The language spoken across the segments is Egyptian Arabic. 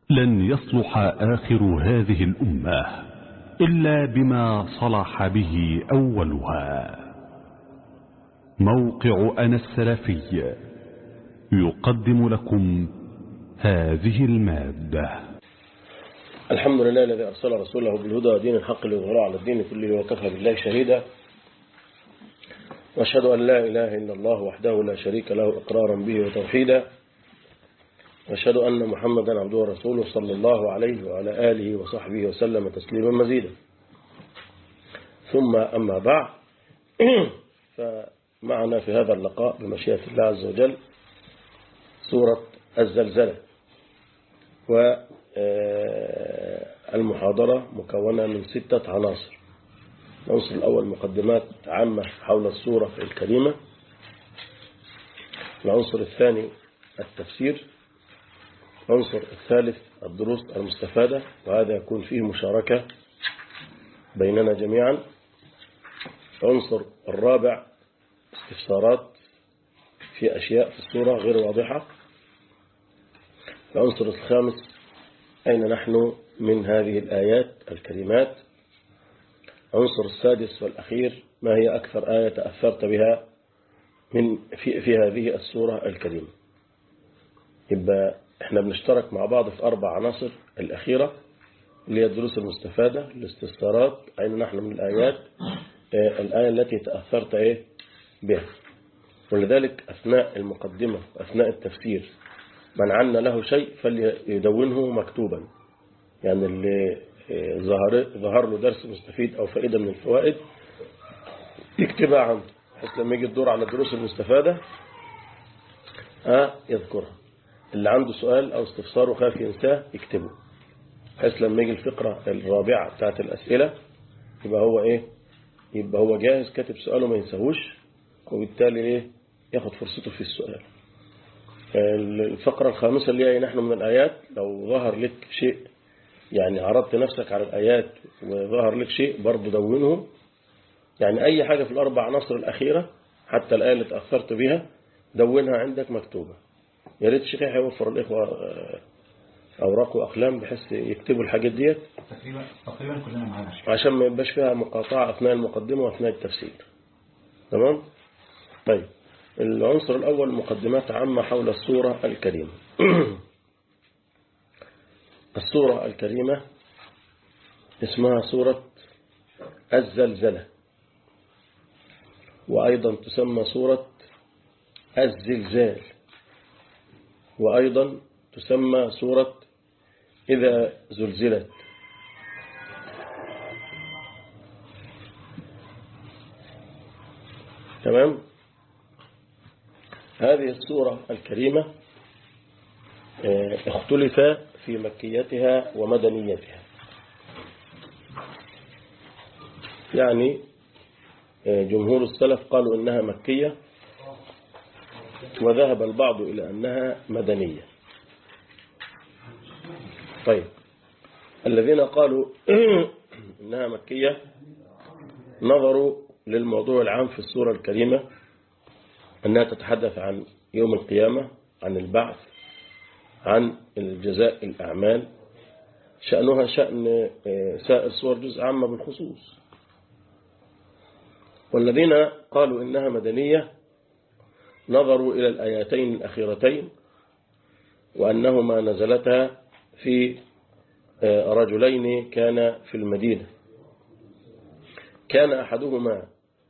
لن يصلح آخر هذه الأمة إلا بما صلح به أولها موقع أنا السلفي يقدم لكم هذه المادة الحمد لله الذي أرسل رسوله بالهدى ودين الحق ليظهره على الدين كله وكفى بالله شهيدا وأشهد أن لا إله إلا الله وحده لا شريك له إقرارا به وتوحيدا وأشهد أن محمدا عبده ورسوله صلى الله عليه وعلى آله وصحبه وسلم تسليما مزيدا ثم أما بعد فمعنا في هذا اللقاء بمشيئة الله عز وجل سورة الزلزلة والمحاضرة مكونة من ستة عناصر العنصر الأول مقدمات عامة حول السورة الكريمة العنصر الثاني التفسير العنصر الثالث الدروس المستفادة وهذا يكون فيه مشاركة بيننا جميعا العنصر الرابع استفسارات في أشياء في السورة غير واضحة العنصر الخامس أين نحن من هذه الآيات الكريمات العنصر السادس والأخير ما هي أكثر آية تأثرت بها من في, في هذه السورة الكريمة يبقى احنا بنشترك مع بعض في أربع عناصر الأخيرة اللي هي الدروس المستفادة الاستفسارات أين نحن من الآيات آه الآية التي تأثرت إيه بها ولذلك أثناء المقدمة أثناء التفسير من عنا له شيء فليدونه مكتوبا يعني اللي ظهر, ظهر له درس مستفيد أو فائدة من الفوائد يكتبها عنده بحيث لما يجي الدور على الدروس المستفادة آه يذكرها اللي عنده سؤال أو استفسار وخاف ينساه يكتبه بحيث لما يجي الفقرة الرابعة بتاعت الأسئلة يبقى هو إيه يبقى هو جاهز كاتب سؤاله ما ينساهوش وبالتالي إيه ياخد فرصته في السؤال الفقرة الخامسة اللي هي نحن من الآيات لو ظهر لك شيء يعني عرضت نفسك على الآيات وظهر لك شيء برضه دونه يعني أي حاجة في الأربع عناصر الأخيرة حتى الآية اللي تأثرت بها دونها عندك مكتوبة يا ريت الشيخ هيوفر الإخوة أوراق وأقلام بحيث يكتبوا الحاجات ديت تقريبا تقريبا كلنا معانا عشان ما يبقاش فيها مقاطعة أثناء المقدمة وأثناء التفسير تمام طيب العنصر الأول مقدمات عامة حول السورة الكريمة السورة الكريمة اسمها سورة الزلزلة وأيضا تسمى سورة الزلزال وأيضا تسمى سورة إذا زلزلت تمام هذه السورة الكريمة اختلف في مكيتها ومدنيتها يعني جمهور السلف قالوا إنها مكية وذهب البعض إلى أنها مدنية طيب الذين قالوا إنها مكية نظروا للموضوع العام في السورة الكريمة أنها تتحدث عن يوم القيامة عن البعث عن الجزاء الأعمال شأنها شأن سائر صور جزء عامة بالخصوص والذين قالوا إنها مدنية نظروا إلى الآياتين الأخيرتين وأنهما نزلتا في رجلين كان في المدينة كان أحدهما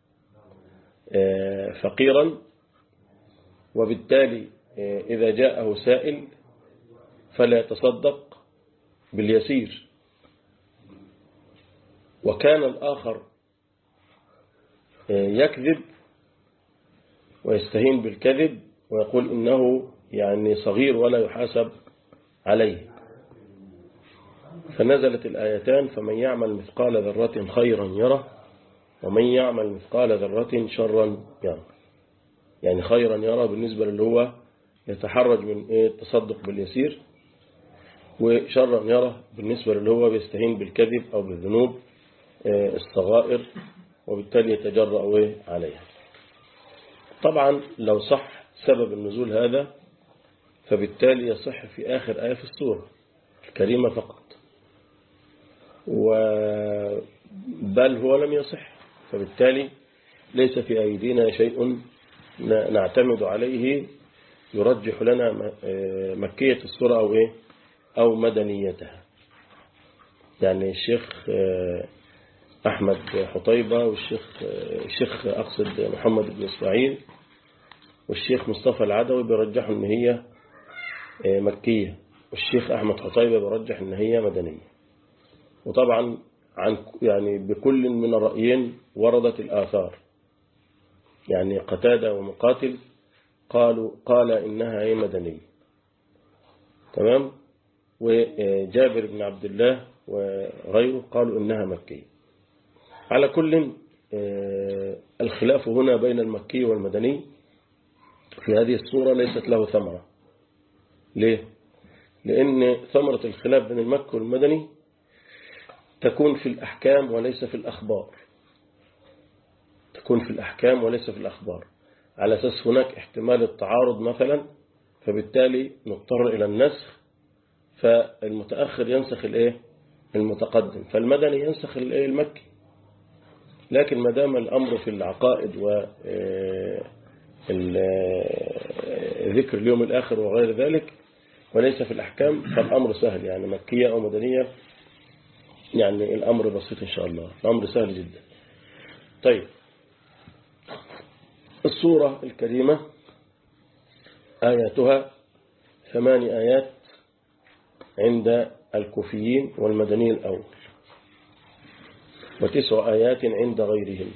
فقيرا وبالتالي إذا جاءه سائل فلا يتصدق باليسير وكان الآخر يكذب ويستهين بالكذب ويقول إنه يعني صغير ولا يحاسب عليه فنزلت الآيتان فمن يعمل مثقال ذرة خيرا يره ومن يعمل مثقال ذرة شرا يره يعني خيرا يرى بالنسبة للي هو يتحرج من ايه التصدق باليسير وشرا يرى بالنسبة للي هو بيستهين بالكذب أو بالذنوب الصغائر وبالتالي يتجرأ عليها طبعا لو صح سبب النزول هذا فبالتالي يصح في آخر آية في السورة الكريمة فقط بل هو لم يصح فبالتالي ليس في أيدينا شيء نعتمد عليه يرجح لنا مكية الصورة أو إيه أو مدنيتها يعني الشيخ أحمد حطيبة والشيخ الشيخ أقصد محمد بن إسماعيل والشيخ مصطفى العدوي بيرجحوا إن هي مكية والشيخ أحمد حطيبة بيرجح إن هي مدنية وطبعا عن يعني بكل من الرأيين وردت الآثار يعني قتادة ومقاتل قالوا قال إنها هي مدنية تمام وجابر بن عبد الله وغيره قالوا إنها مكية على كل الخلاف هنا بين المكي والمدني في هذه الصورة ليست له ثمرة ليه؟ لأن ثمرة الخلاف بين المكي والمدني تكون في الأحكام وليس في الأخبار تكون في الأحكام وليس في الأخبار على أساس هناك احتمال التعارض مثلا فبالتالي نضطر إلى النسخ فالمتأخر ينسخ الإيه المتقدم فالمدني ينسخ الإيه المكي لكن ما دام الأمر في العقائد و ذكر اليوم الآخر وغير ذلك وليس في الأحكام فالأمر سهل يعني مكية أو مدنية يعني الأمر بسيط إن شاء الله الأمر سهل جدا طيب الصورة الكريمة آياتها ثمان آيات عند الكوفيين والمدني الأول وتسع آيات عند غيرهم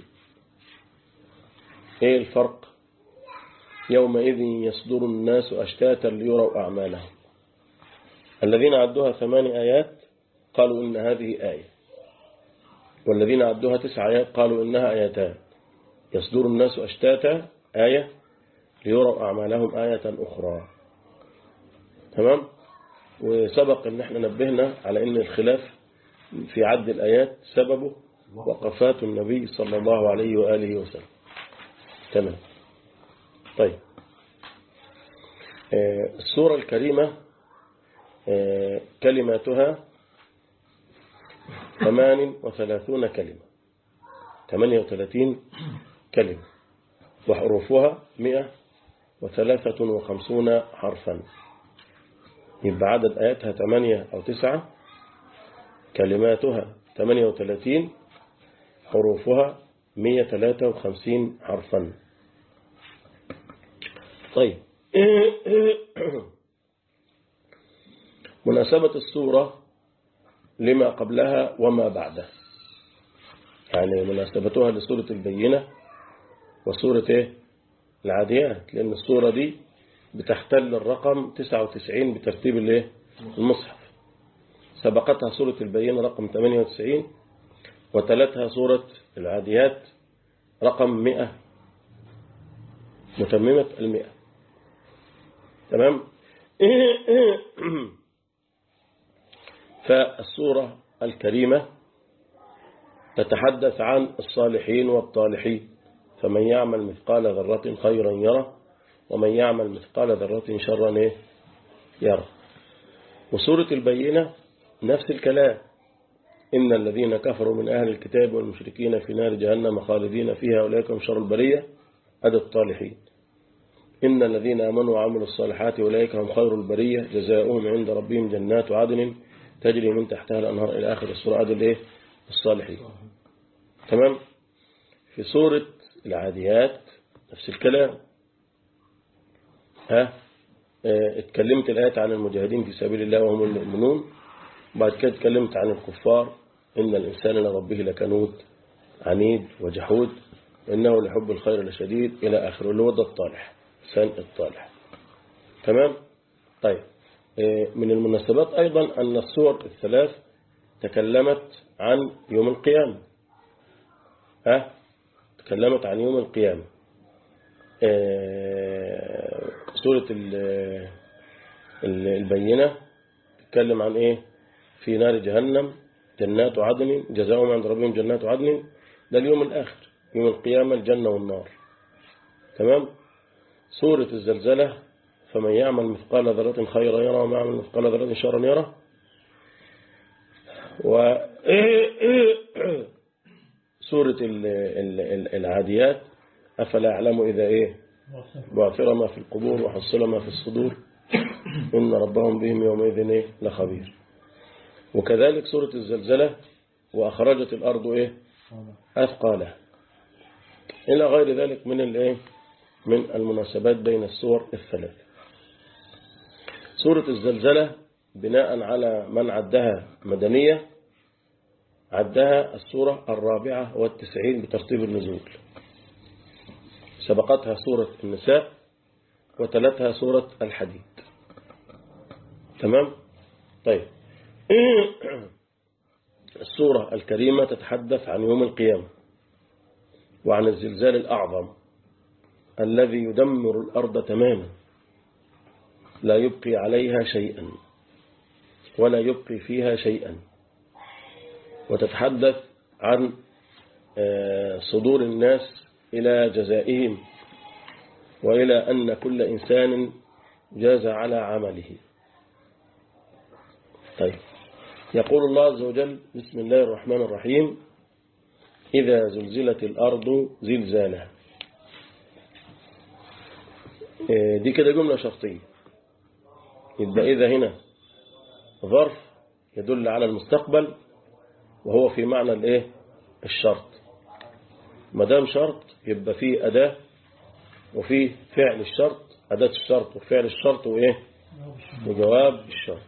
إيه الفرق يومئذ يصدر الناس أشتاتا ليروا أعمالهم الذين عدوها ثمان آيات قالوا إن هذه آية والذين عدوها تسع آيات قالوا إنها آيتان يصدر الناس أشتاتا آية ليروا أعمالهم آية أخرى تمام وسبق ان احنا نبهنا على ان الخلاف في عد الآيات سببه وقفات النبي صلى الله عليه وآله وسلم تمام طيب السورة الكريمة كلماتها ثمان وثلاثون كلمة ثمانية وثلاثين كلمة وحروفها مئة وثلاثة وخمسون حرفا يبقى عدد آياتها ثمانية أو تسعة كلماتها ثمانية وثلاثين حروفها مية ثلاثة وخمسين حرفا طيب مناسبة السورة لما قبلها وما بعده يعني مناسبتها لسورة البينة وسورة إيه؟ العاديات لأن السورة دي بتحتل الرقم 99 بترتيب الايه المصحف سبقتها سورة البينة رقم 98 وتلتها سورة العاديات رقم 100 متممة المئة تمام فالسورة الكريمة تتحدث عن الصالحين والطالحين فمن يعمل مثقال ذرة خيرا يره ومن يعمل مثقال ذرة شرا إيه؟ يره وسورة البينة نفس الكلام إن الذين كفروا من أهل الكتاب والمشركين في نار جهنم خالدين فيها أولئك هم شر البرية أدى الطالحين إن الذين آمنوا وعملوا الصالحات أولئك هم خير البرية جزاؤهم عند ربهم جنات عدن تجري من تحتها الأنهار إلى آخر السورة أدى الإيه؟ الصالحين تمام في سورة العاديات نفس الكلام ها اه اتكلمت الآيات عن المجاهدين في سبيل الله وهم المؤمنون بعد كده اتكلمت عن الكفار إن الإنسان لربه لكنود عنيد وجحود إنه لحب الخير لشديد إلى آخره اللي هو ده الطالح سن الطالح تمام طيب اه من المناسبات أيضا أن السور الثلاث تكلمت عن يوم القيامة ها تكلمت عن يوم القيامة اه سورة البينة تتكلم عن ايه في نار جهنم جنات عدن جزاؤهم عند ربهم جنات عدن ده اليوم الآخر يوم القيامة الجنة والنار تمام سورة الزلزلة فمن يعمل مثقال ذرة خيرا يرى ومن يعمل مثقال ذرة شرا يرى و سورة ال- ال- ال- العاديات أفلا يعلم إذا إيه بعثر ما في القبور وحصل ما في الصدور إن ربهم بهم يومئذ إيه لخبير وكذلك سورة الزلزلة وأخرجت الأرض إيه أثقالها إلى غير ذلك من الإيه من المناسبات بين السور الثلاث سورة الزلزلة بناء على من عدها مدنية عدها السورة الرابعة والتسعين بترتيب النزول سبقتها سورة النساء وتلتها سورة الحديد تمام طيب السورة الكريمة تتحدث عن يوم القيامة وعن الزلزال الأعظم الذي يدمر الأرض تماما لا يبقي عليها شيئا ولا يبقي فيها شيئا وتتحدث عن آه، صدور الناس إلى جزائهم وإلى أن كل إنسان جاز على عمله طيب يقول الله عز وجل بسم الله الرحمن الرحيم إذا زلزلت الأرض زلزالها آه، دي كده جملة شرطية يبقى إذا هنا ظرف يدل على المستقبل وهو في معنى الايه الشرط ما دام شرط يبقى فيه أداة وفيه فعل الشرط أداة الشرط وفعل الشرط وإيه وجواب الشرط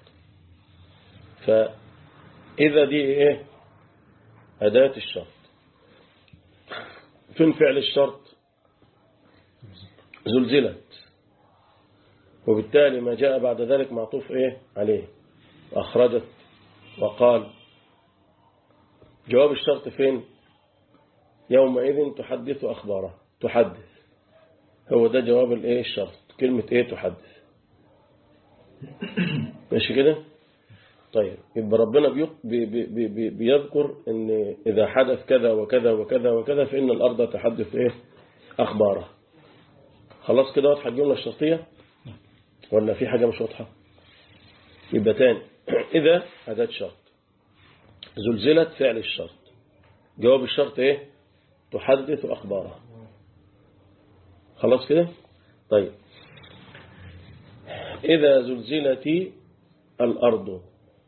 فإذا دي إيه أداة الشرط فين فعل الشرط زلزلت وبالتالي ما جاء بعد ذلك معطوف إيه عليه وأخرجت وقال جواب الشرط فين يومئذ تحدث أخباره تحدث هو ده جواب الايه الشرط كلمة ايه تحدث ماشي كده طيب يبقى ربنا بيق- بي بي بي بي بيذكر ان اذا حدث كذا وكذا وكذا وكذا فإن الأرض تحدث ايه أخباره خلاص كده واضحة الجملة الشرطية ولا في حاجة مش واضحة يبقى تاني إذا أداة شرط زلزلت فعل الشرط جواب الشرط ايه تحدث أخبارها خلاص كده طيب إذا زلزلت الأرض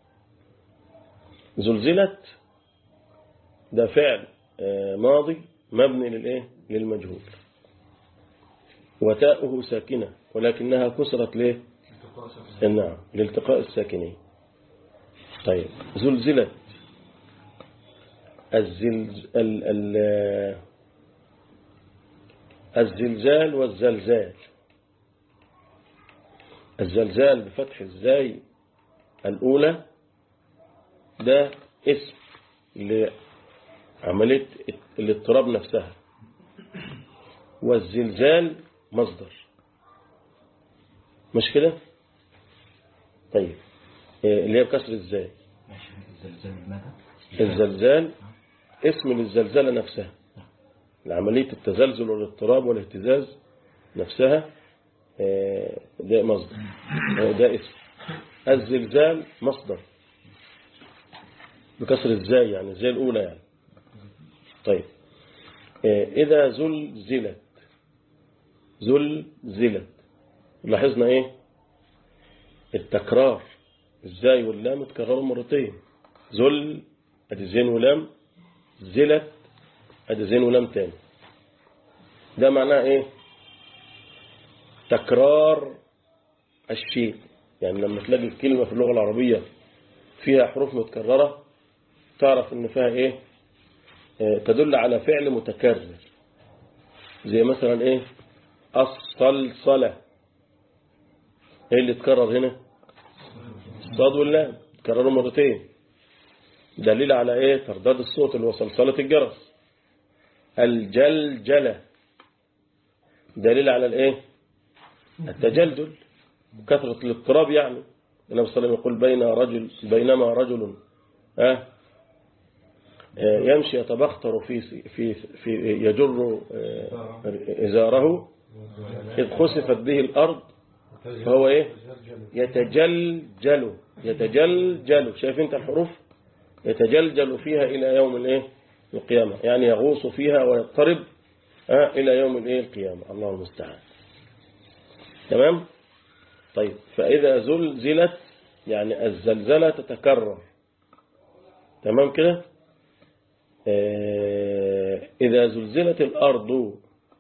زلزلت ده فعل آه، ماضي مبني للإيه للمجهول وتاؤه ساكنة ولكنها كسرت ليه نعم لالتقاء الساكنين طيب زلزلت الزلز ال ال الزلزال والزلزال الزلزال بفتح الزاي الأولى ده اسم لعملية الاضطراب نفسها والزلزال مصدر مش كده طيب إيه اللي هي بكسر الزاي ماشي الزلزال ماذا؟ الزلزال اسم للزلزلة نفسها لعملية التزلزل والاضطراب والاهتزاز نفسها آه، ده مصدر آه، ده اسم الزلزال مصدر بكسر الزاي يعني الزاي الأولى يعني طيب آه، إذا زلزلت زلزلت لاحظنا إيه التكرار الزاي واللام اتكرروا مرتين زل ادي زين ولام زلت ادي زين ولام تاني ده معناه ايه تكرار الشيء يعني لما تلاقي الكلمة في اللغة العربية فيها حروف متكررة تعرف ان فيها ايه آه، تدل على فعل متكرر زي مثلا ايه الصلصلة ايه اللي اتكرر هنا الصاد واللام تكرروا مرتين دليل على ايه ترداد الصوت اللي هو صلصلة الجرس الجلجلة دليل على الايه التجلجل كثرة الاضطراب يعني النبي صلى الله عليه وسلم يقول بين رجل بينما رجل ها آه، يمشي يتبختر في في في يجر آه، إزاره إذ خسفت به الأرض فهو إيه يتجلجل يتجلجل شايف أنت الحروف يتجلجل فيها إلى يوم الإيه القيامة يعني يغوص فيها ويضطرب آه، إلى يوم الإيه القيامة الله المستعان تمام طيب فإذا زلزلت يعني الزلزلة تتكرر تمام كده آه، إذا زلزلت الأرض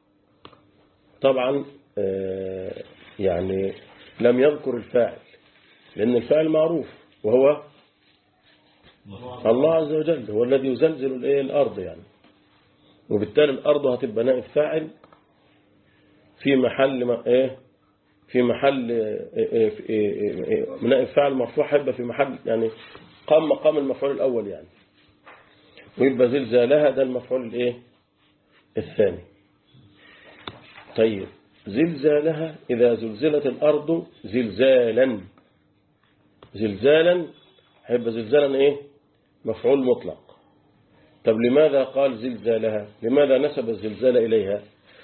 طبعا آه، يعني لم يذكر الفاعل لأن الفاعل معروف وهو الله عز وجل هو الذي يزلزل الايه الأرض يعني وبالتالي الأرض هتبقى نائب فاعل في محل ما ايه في محل إيه إيه إيه إيه نائب فاعل مرفوع هيبقى في محل يعني قام مقام المفعول الأول يعني ويبقى زلزالها ده المفعول الايه الثاني طيب زلزالها إذا زلزلت الأرض زلزالا زلزالا هيبقى زلزالا ايه مفعول مطلق طب لماذا قال زلزالها لماذا نسب الزلزال إليها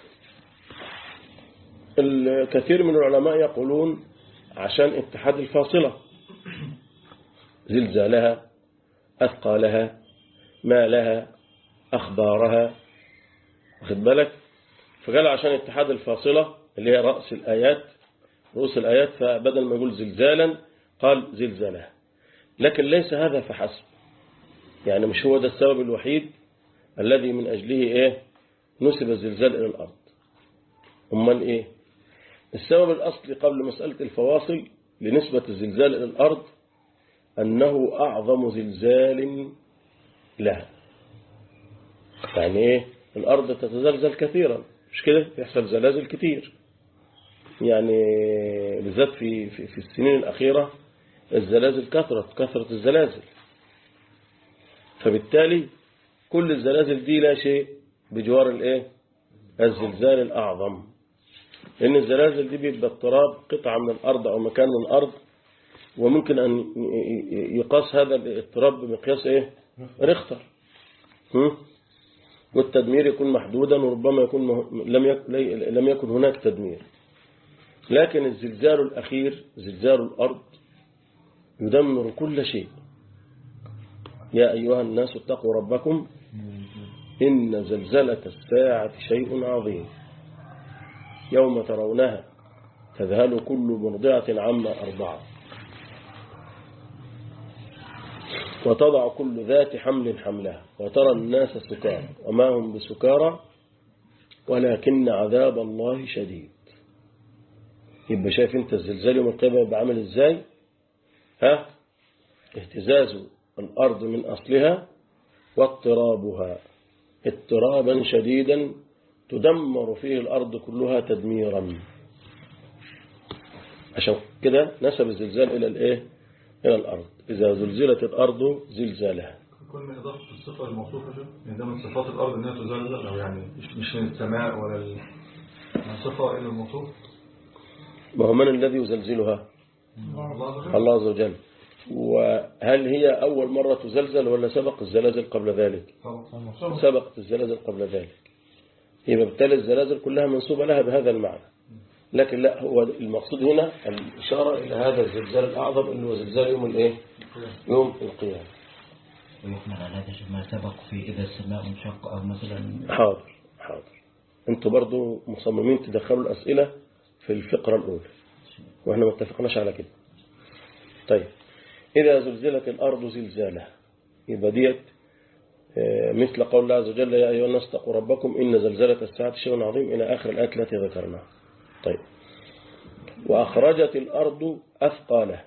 الكثير من العلماء يقولون عشان اتحاد الفاصلة زلزالها أثقالها ما لها أخبارها واخد بالك فقال عشان اتحاد الفاصلة اللي هي رأس الآيات رؤوس الآيات فبدل ما يقول زلزالا قال زلزالها لكن ليس هذا فحسب يعني مش هو ده السبب الوحيد الذي من أجله إيه نسب الزلزال إلى الأرض أمال إيه السبب الأصلي قبل مسألة الفواصل لنسبة الزلزال إلى الأرض أنه أعظم زلزال لها يعني إيه الأرض تتزلزل كثيرا مش كده يحصل زلازل كتير يعني بالذات في, في, في السنين الأخيرة الزلازل كثرت كثرت الزلازل فبالتالي كل الزلازل دي لا شيء بجوار الايه الزلزال الأعظم لأن الزلازل دي بيبقى اضطراب قطعة من الأرض أو مكان من الأرض وممكن أن يقاس هذا الاضطراب بمقياس ايه ريختر هم؟ والتدمير يكون محدودا وربما يكون مه... لم يكن لم يكن هناك تدمير لكن الزلزال الأخير زلزال الأرض يدمر كل شيء يا أيها الناس اتقوا ربكم إن زلزلة الساعة شيء عظيم يوم ترونها تذهل كل مرضعة عما أرضعت وتضع كل ذات حمل حملها وترى الناس سكارى وما هم بسكارى ولكن عذاب الله شديد يبقى شايف انت الزلزال يوم القيامة يبقى عامل ازاي ها اهتزاز الأرض من أصلها واضطرابها اضطرابا شديدا تدمر فيه الأرض كلها تدميرا عشان كده نسب الزلزال إلى الإيه إلى الأرض إذا زلزلت الأرض زلزالها كل من إضافة الصفة الموصوفة شو؟ يعني ده من صفات الأرض إنها تزلزل أو يعني مش مش من السماء ولا ال... من صفة إلى الموصوف وهو من الذي يزلزلها الله عز وجل الله عز وجل وهل هي أول مرة تزلزل ولا سبق الزلازل قبل ذلك طبعا سبقت الزلازل قبل ذلك يبقى بالتالي الزلازل كلها منسوبة لها بهذا المعنى لكن لا هو المقصود هنا الإشارة إلى هذا الزلزال الأعظم اللي هو زلزال يوم الإيه يوم القيامة ويحمل على هذا ما سبق في إذا السماء انشق أو مثلا حاضر حاضر انتوا برضو مصممين تدخلوا الأسئلة في الفقرة الأولى واحنا ما اتفقناش على كده طيب إذا زلزلت الأرض زلزالها يبقى ديت آه، مثل قول الله عز وجل يا أيها الناس اتقوا ربكم إن زلزلة الساعة شيء عظيم إلى آخر الآيات التي ذكرناها طيب وأخرجت الأرض أثقالها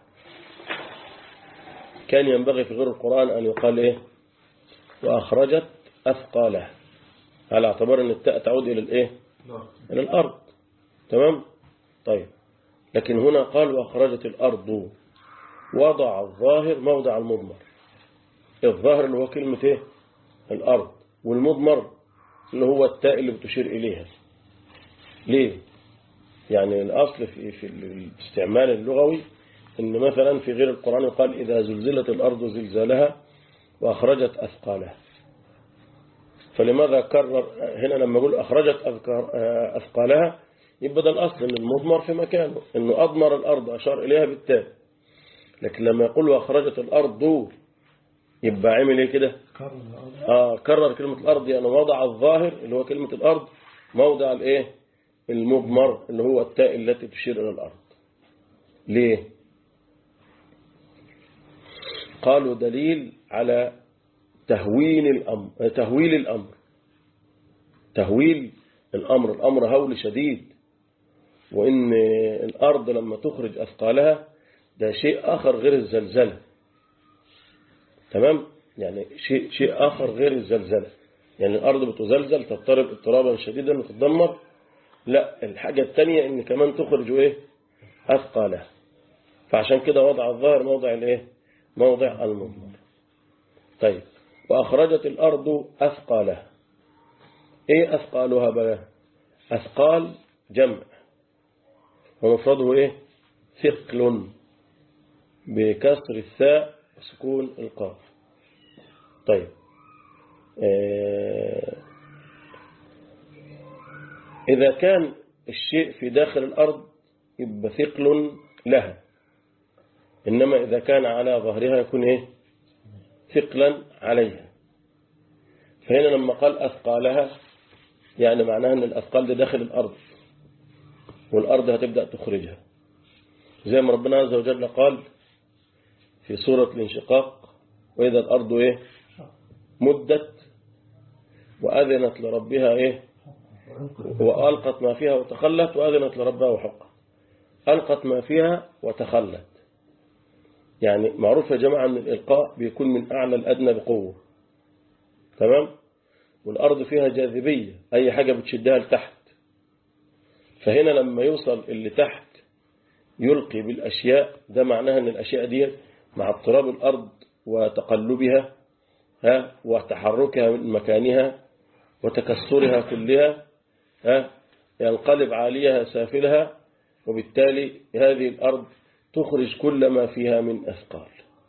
كان ينبغي في غير القرآن أن يقال إيه وأخرجت أثقالها على اعتبار أن التاء تعود إلى الإيه لا إلى الأرض تمام طيب لكن هنا قال وأخرجت الأرض وضع الظاهر موضع المضمر الظاهر اللي هو كلمة إيه الأرض والمضمر اللي هو التاء اللي بتشير إليها ليه يعني الأصل في, في الاستعمال اللغوي إن مثلا في غير القرآن يقال إذا زلزلت الأرض زلزالها وأخرجت أثقالها فلماذا كرر هنا لما يقول أخرجت أذكار- أثقالها يبقى ده الأصل إن المضمر في مكانه إنه أضمر الأرض أشار إليها بالتاء لكن لما يقول وأخرجت الأرض يبقى عمل ايه كده كرر الأرض اه كرر كلمة الأرض يعني وضع الظاهر اللي هو كلمة الأرض موضع الايه المضمر اللي هو التاء التي تشير إلى الأرض ليه قالوا دليل على تهوين الأمر تهويل الأمر تهويل الأمر الأمر هول شديد وإن الأرض لما تخرج أثقالها ده شيء آخر غير الزلزلة تمام يعني شيء شيء آخر غير الزلزلة يعني الأرض بتزلزل تضطرب اضطرابا شديدا وتتدمر لا الحاجة الثانية إن كمان تخرج إيه أثقالها فعشان كده وضع الظاهر موضع الإيه موضع المضمر طيب وأخرجت الأرض أثقالها إيه أثقالها بقى أثقال جمع ومفرده إيه ثقل بكسر الثاء وسكون القاف طيب آه، إذا كان الشيء في داخل الأرض يبقى ثقل لها إنما إذا كان على ظهرها يكون إيه ثقلا عليها فهنا لما قال أثقالها يعني معناها أن الأثقال دي داخل الأرض والأرض هتبدأ تخرجها زي ما ربنا عز وجل قال في سورة الانشقاق وإذا الأرض إيه مدت وأذنت لربها إيه وألقت ما فيها وتخلت وأذنت لربها وحقها ألقت ما فيها وتخلت يعني معروف يا جماعة أن الإلقاء بيكون من أعلى الأدنى بقوة تمام والأرض فيها جاذبية أي حاجة بتشدها لتحت فهنا لما يوصل اللي تحت يلقي بالأشياء ده معناها أن الأشياء دي مع اضطراب الأرض وتقلبها ها وتحركها من مكانها وتكسرها كلها ها ينقلب عاليها سافلها وبالتالي هذه الأرض تخرج كل ما فيها من أثقال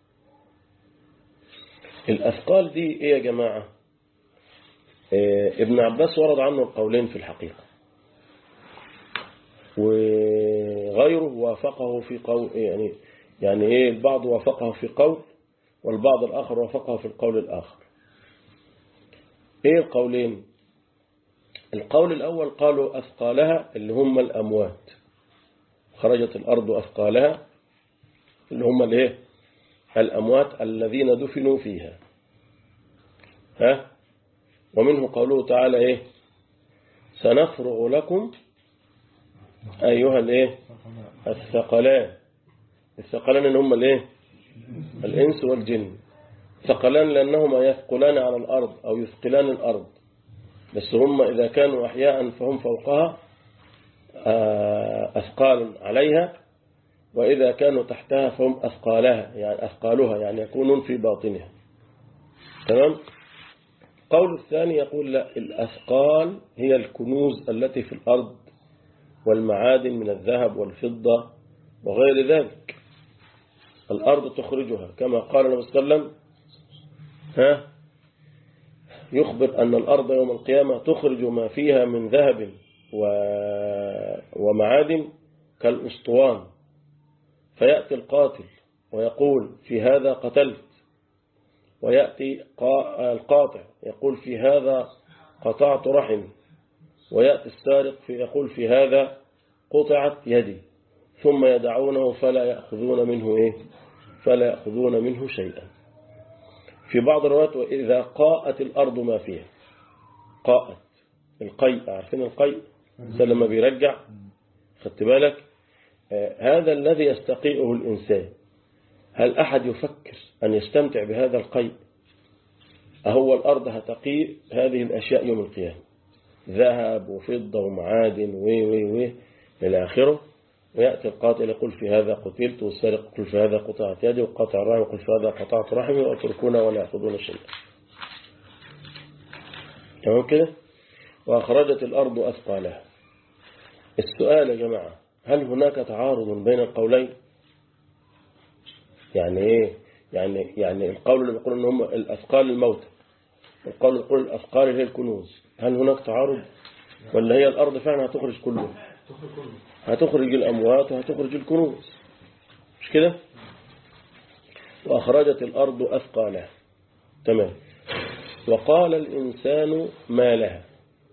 الأثقال دي إيه يا جماعة إيه ابن عباس ورد عنه القولين في الحقيقة وغيره وافقه في قول يعني يعني ايه البعض وافقه في قول والبعض الآخر وافقه في القول الآخر ايه القولين القول الأول قالوا أثقالها اللي هم الأموات خرجت الأرض أثقالها اللي هم الايه الأموات الذين دفنوا فيها ها ومنه قوله تعالى ايه سنفرغ لكم أيها الايه الثقلان الثقلان اللي هم الايه الإنس والجن ثقلان لأنهما يثقلان على الأرض أو يثقلان الأرض بس هم إذا كانوا أحياء فهم فوقها أثقال عليها وإذا كانوا تحتها فهم أثقالها يعني أثقالها يعني يكونون في باطنها تمام قول الثاني يقول لا الأثقال هي الكنوز التي في الأرض والمعادن من الذهب والفضة وغير ذلك الأرض تخرجها كما قال النبي صلى الله عليه وسلم ها يخبر أن الأرض يوم القيامة تخرج ما فيها من ذهب و... ومعادن كالأسطوان فيأتي القاتل ويقول في هذا قتلت ويأتي القاطع يقول في هذا قطعت رحم ويأتي السارق فيقول في هذا قطعت يدي ثم يدعونه فلا يأخذون منه إيه فلا يأخذون منه شيئا في بعض الروايات وإذا قاءت الأرض ما فيها قاءت القيء عارفين القيء لما بيرجع خدت بالك آه هذا الذي يستقيئه الإنسان هل أحد يفكر أن يستمتع بهذا القيء أهو الأرض هتقيء هذه الأشياء يوم القيامة ذهب وفضة ومعادن و و و إلى آخره ويأتي القاتل يقول في هذا قتلت والسارق يقول في هذا قطعت يدي وقاطع الرحم يقول في هذا قطعت رحمي ويتركون ولا يأخذون شيئا تمام كده وأخرجت الأرض أثقالها السؤال يا جماعة هل هناك تعارض بين القولين يعني ايه يعني يعني القول اللي بيقول ان هم الأثقال الموتى القول اللي بيقول الأثقال هي الكنوز هل هناك تعارض ولا هي الأرض فعلا هتخرج كله هتخرج الأموات وهتخرج الكنوز مش كده وأخرجت الأرض أثقالها تمام وقال الإنسان ما لها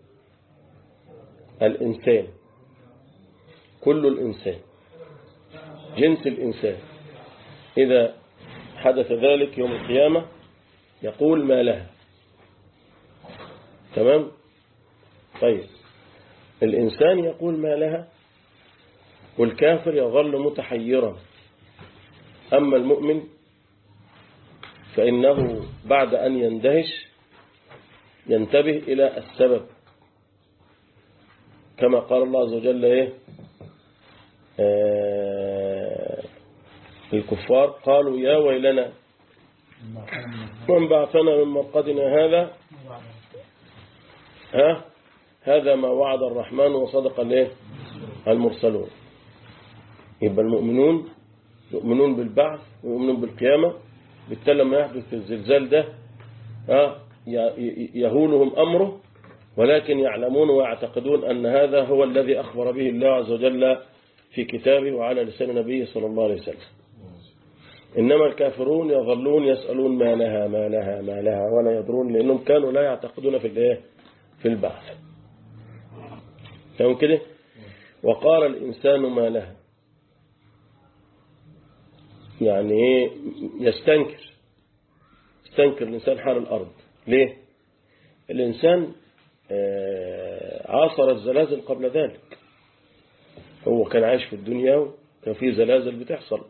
الإنسان كل الإنسان جنس الإنسان إذا حدث ذلك يوم القيامة يقول ما لها تمام طيب الإنسان يقول ما لها والكافر يظل متحيرا أما المؤمن فإنه بعد أن يندهش ينتبه إلى السبب كما قال الله عز وجل إيه آه الكفار قالوا يا ويلنا من بعثنا من مرقدنا هذا ها هذا ما وعد الرحمن وصدق الايه المرسلون يبقى المؤمنون يؤمنون بالبعث ويؤمنون بالقيامة بالتالي لما يحدث الزلزال ده ها يهونهم أمره ولكن يعلمون ويعتقدون أن هذا هو الذي أخبر به الله عز وجل في كتابه وعلى لسان نبيه صلى الله عليه وسلم إنما الكافرون يظلون يسألون ما لها ما لها ما لها ولا يدرون لأنهم كانوا لا يعتقدون في الايه في البعث فهم كده وقال الإنسان ما لها يعني ايه يستنكر يستنكر الإنسان حال الأرض ليه الإنسان عاصر الزلازل قبل ذلك هو كان عايش في الدنيا وكان في زلازل بتحصل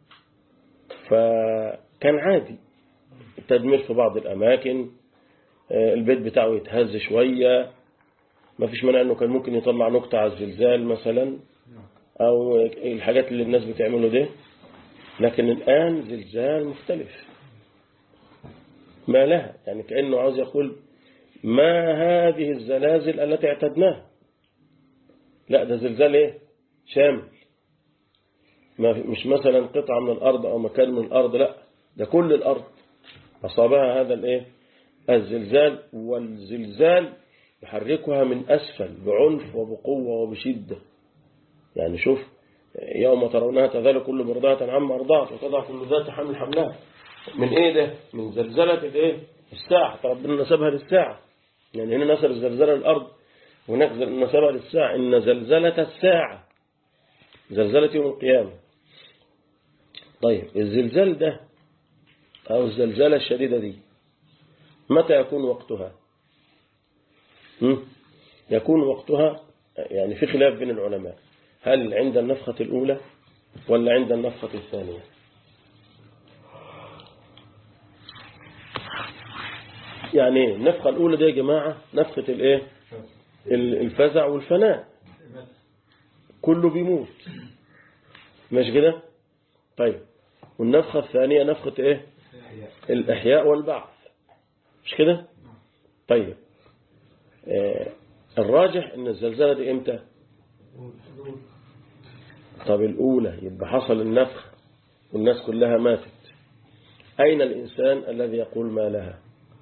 فكان عادي التدمير في بعض الأماكن البيت بتاعه يتهز شوية ما فيش مانع أنه كان ممكن يطلع نقطة على الزلزال مثلا أو الحاجات اللي الناس بتعمله ده لكن الآن زلزال مختلف ما لها يعني كأنه عاوز يقول ما هذه الزلازل التي اعتدناها لا ده زلزال ايه شامل ما مش مثلا قطعة من الأرض أو مكان من الأرض لا ده كل الأرض أصابها هذا الايه الزلزال والزلزال يحركها من أسفل بعنف وبقوة وبشدة يعني شوف يوم ترونها تذال كل مرضعة عما أرضعت وتضع كل ذات حمل حملها من ايه ده من زلزلة الايه الساعة ربنا نسبها للساعة يعني هنا نسب الزلزلة للأرض هناك نسبها للساعة إن زلزلة الساعة زلزلة يوم القيامة طيب الزلزال ده أو الزلزلة الشديدة دي متى يكون وقتها يكون وقتها يعني في خلاف بين العلماء هل عند النفخة الأولى ولا عند النفخة الثانية يعني النفخة الأولى دي يا جماعة نفخة الايه الفزع والفناء كله بيموت مش كده طيب والنفخة الثانية نفخة ايه الإحياء والبعث مش كده طيب آه الراجح ان الزلزلة دي امتى طب الأولى يبقى حصل النفخ والناس كلها ماتت أين الإنسان الذي يقول ما لها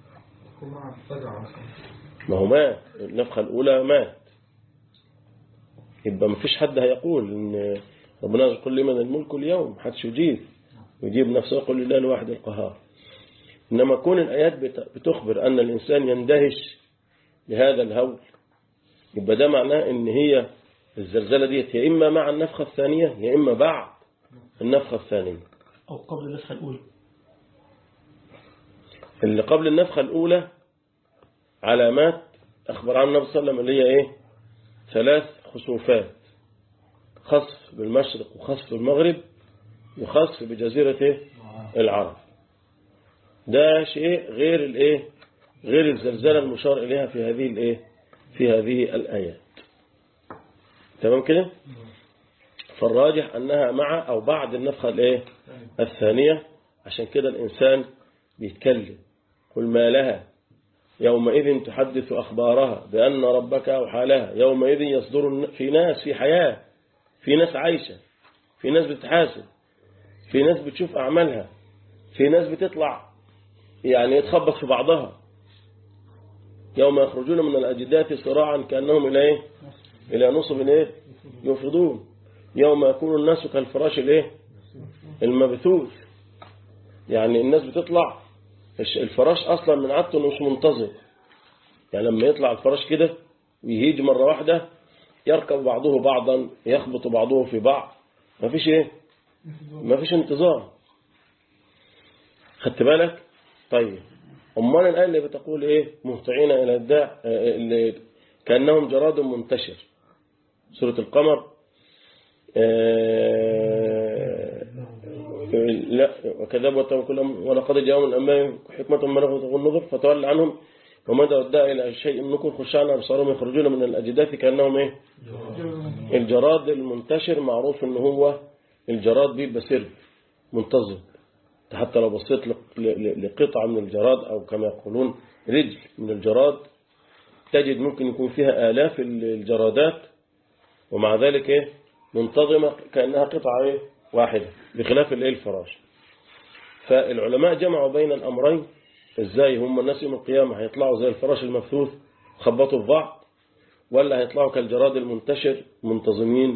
ما هو مات النفخة الأولى مات يبقى ما فيش حد هيقول إن ربنا يقول لمن الملك اليوم حدش يجيب يجيب نفسه يقول لله الواحد القهار إنما كون الآيات بتخبر أن الإنسان يندهش لهذا الهول يبقى ده معناه إن هي الزلزلة ديت يا إما مع النفخة الثانية يا إما بعد النفخة الثانية أو قبل النفخة الأولى اللي قبل النفخة الأولى علامات أخبر عن النبي صلى الله عليه وسلم اللي هي إيه ثلاث خسوفات خصف بالمشرق وخصف بالمغرب وخصف بجزيرة إيه؟ العرب ده شيء غير الإيه غير الزلزال المشار إليها في هذه الإيه في هذه الآيات تمام كده فالراجح أنها مع أو بعد النفخة الإيه الثانية عشان كده الإنسان بيتكلم قل ما لها يومئذ تحدث أخبارها بأن ربك أوحى لها يومئذ يصدر في ناس في حياة في ناس عايشة في ناس بتحاسب في ناس بتشوف أعمالها في ناس بتطلع يعني يتخبط في بعضها يوم يخرجون من الأجداث صراعا كأنهم إلى إيه إلى نصب إيه يفضون يوم يكون الناس كالفراش الإيه المبثوث يعني الناس بتطلع الش- الفراش أصلا من عادته إنه مش منتظم يعني لما يطلع الفراش كده ويهيج مرة واحدة يركب بعضه بعضا يخبط بعضه في بعض ما فيش ايه ما فيش انتظام خدت بالك طيب امال الآية اللي بتقول ايه مهطعين الى الداع آه، اللي كأنهم جراد منتشر سورة القمر آه، لا وكذب وتوكلهم ولقد جاءهم الأنباء حكمة ما لهم النظر فتولى عنهم ومدى وداء إلى شيء نكر خشعنا أبصارهم يخرجون من الأجداث كأنهم إيه الجراد المنتشر معروف إن هو الجراد بيبقى سر منتظم حتى لو بصيت لق- ل- ل- لقطعة من الجراد أو كما يقولون رجل من الجراد تجد ممكن يكون فيها آلاف ال- الجرادات ومع ذلك إيه منتظمة كأنها قطعة إيه واحدة بخلاف الإيه الفراش فالعلماء جمعوا بين الأمرين إزاي هم الناس يوم القيامة هيطلعوا زي الفراش المبثوث خبطوا في بعض ولا هيطلعوا كالجراد المنتشر منتظمين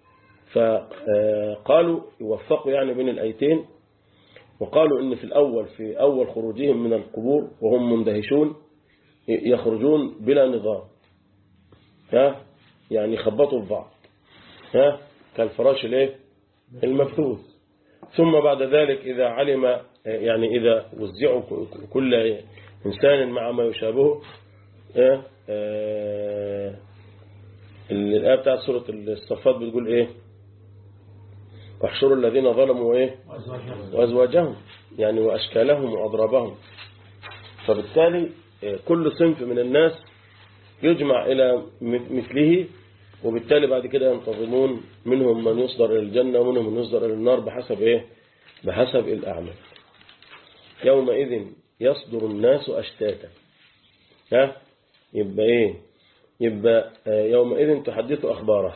فقالوا يوفقوا يعني بين الآيتين وقالوا إن في الأول في أول خروجهم من القبور وهم مندهشون يخرجون بلا نظام ها يعني يخبطوا في بعض ها كالفراش الايه المبثوث ثم بعد ذلك إذا علم يعني إذا وزعوا كل إنسان مع ما يشابهه ها، آه، الآية بتاعت سورة الصفات بتقول إيه واحشروا الذين ظلموا إيه وأزواجهم يعني وأشكالهم وأضرابهم فبالتالي آه، كل صنف من الناس يجمع إلى م- مثله وبالتالي بعد كده ينتظمون منهم من يصدر إلى الجنة ومنهم من يصدر إلى النار بحسب إيه بحسب الأعمال يومئذ يصدر الناس أشتاتا ها يبقى إيه يبقى آه، يومئذ تحدث أخباره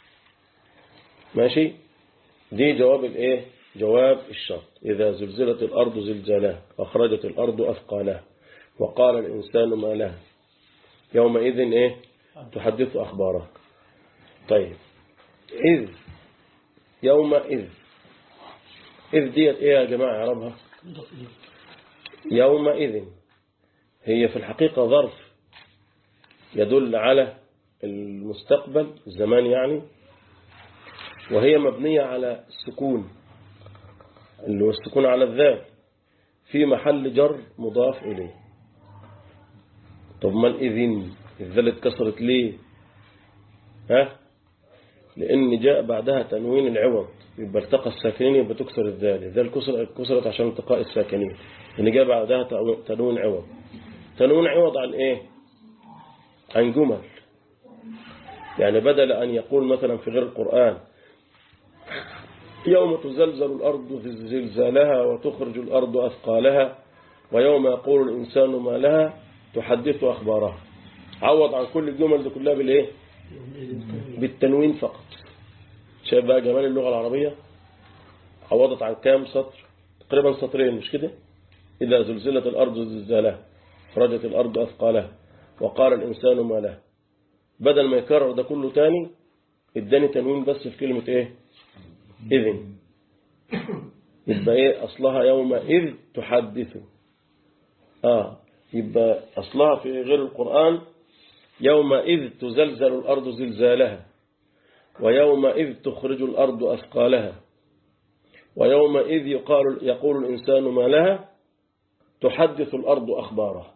ماشي دي جواب الإيه جواب الشرط إذا زلزلت الأرض زلزالها أخرجت الأرض أثقالها وقال الإنسان ما لها يومئذ إيه تحدث أخبارها طيب إذ يومئذ إذ ديت إيه يا جماعة عربها يومئذ هي في الحقيقة ظرف يدل على المستقبل الزمان يعني وهي مبنية على السكون اللي هو السكون على الذات في محل جر مضاف إليه طب ما الإذن الذال اتكسرت ليه ها لأن جاء بعدها تنوين العوض يبقى التقى الساكنين يبقى تكسر الذال الذال كسر- كسرت عشان التقاء الساكنين لأن جاء بعدها تنو- تنوين عوض تنوين عوض عن إيه عن جمل يعني بدل أن يقول مثلا في غير القرآن يوم تزلزل الأرض زلزالها وتخرج الأرض أثقالها ويوم يقول الإنسان ما لها تحدث أخبارها عوض عن كل الجمل دي كلها بالإيه بالتنوين فقط شايف بقى جمال اللغة العربية عوضت عن كام سطر تقريبا سطرين مش كده إذا زلزلت الأرض زلزالها خرجت الأرض أثقالها وقال الإنسان ما لها بدل ما يكرر ده كله تاني اداني تنوين بس في كلمة ايه إذن يبقى ايه أصلها يومئذ تحدث آه يبقى أصلها في غير القرآن يومئذ تزلزل الأرض زلزالها ويومئذ تخرج الأرض أثقالها ويومئذ يقال يقول الإنسان ما لها تحدث الأرض أخبارها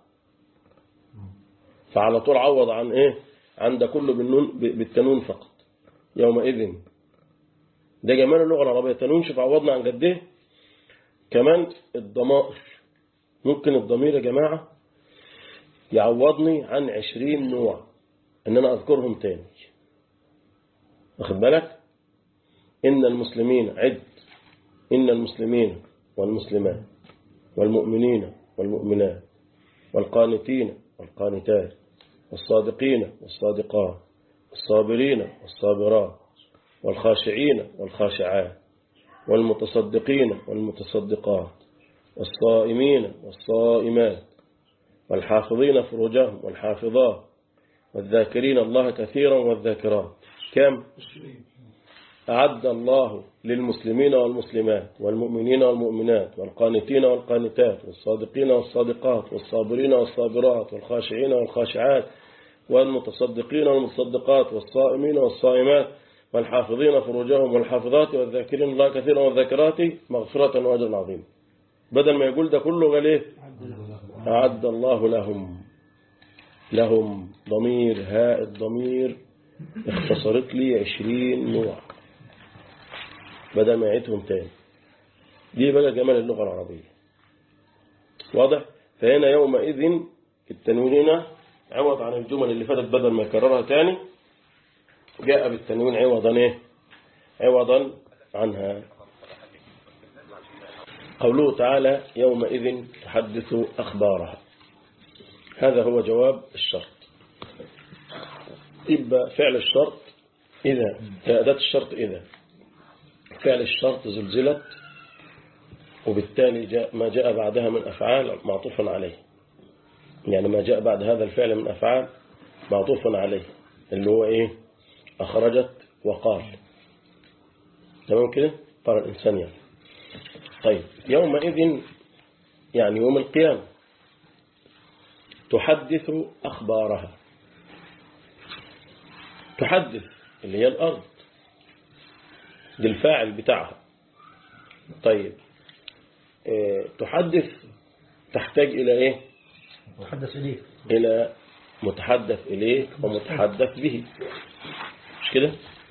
فعلى طول عوض عن إيه عند كله بالنون بالتنون فقط يومئذ ده جمال اللغة العربية تنون شوف عوضنا عن قد ايه كمان الضمائر ممكن الضمير يا جماعة يعوضني عن عشرين نوع ان انا اذكرهم تاني واخد بالك ان المسلمين عد ان المسلمين والمسلمات والمؤمنين والمؤمنات والقانتين والقانتات والصادقين والصادقات والصابرين والصابرات والخاشعين والخاشعات والمتصدقين والمتصدقات والصائمين والصائمات والحافظين فروجهم والحافظات والذاكرين الله كثيرا والذاكرات كم أعد الله للمسلمين والمسلمات والمؤمنين والمؤمنات والقانتين والقانتات والصادقين والصادقات والصابرين والصابرات والخاشعين والخاشعات والمتصدقين والمتصدقات والصائمين والصائمات والحافظين فروجهم والحافظات والذاكرين الله كثيرا والذاكرات مغفرة وأجر عظيم بدل ما يقول ده كله قال ايه أعد الله لهم لهم ضمير هاء الضمير اختصرت لي عشرين نوع بدل ما يعيدهم تاني دي بقى جمال اللغة العربية واضح فهنا يومئذ التنوين هنا عوض عن الجمل اللي فاتت بدل ما يكررها تاني جاء بالتنوين عوضا ايه عوضا عنها قوله تعالى يومئذ تحدث أخبارها هذا هو جواب الشرط يبقى فعل الشرط إذا أداة الشرط إذا فعل الشرط زلزلت وبالتالي جاء ما جاء بعدها من أفعال معطوف عليه يعني ما جاء بعد هذا الفعل من أفعال معطوف عليه اللي هو إيه أخرجت وقال تمام كده قال الإنسان يعني طيب يومئذ يعني يوم القيامة تحدث أخبارها تحدث اللي هي الأرض دي الفاعل بتاعها طيب اه تحدث تحتاج إلى إيه تحدث إليه إلى متحدث إليه ومتحدث به مش كده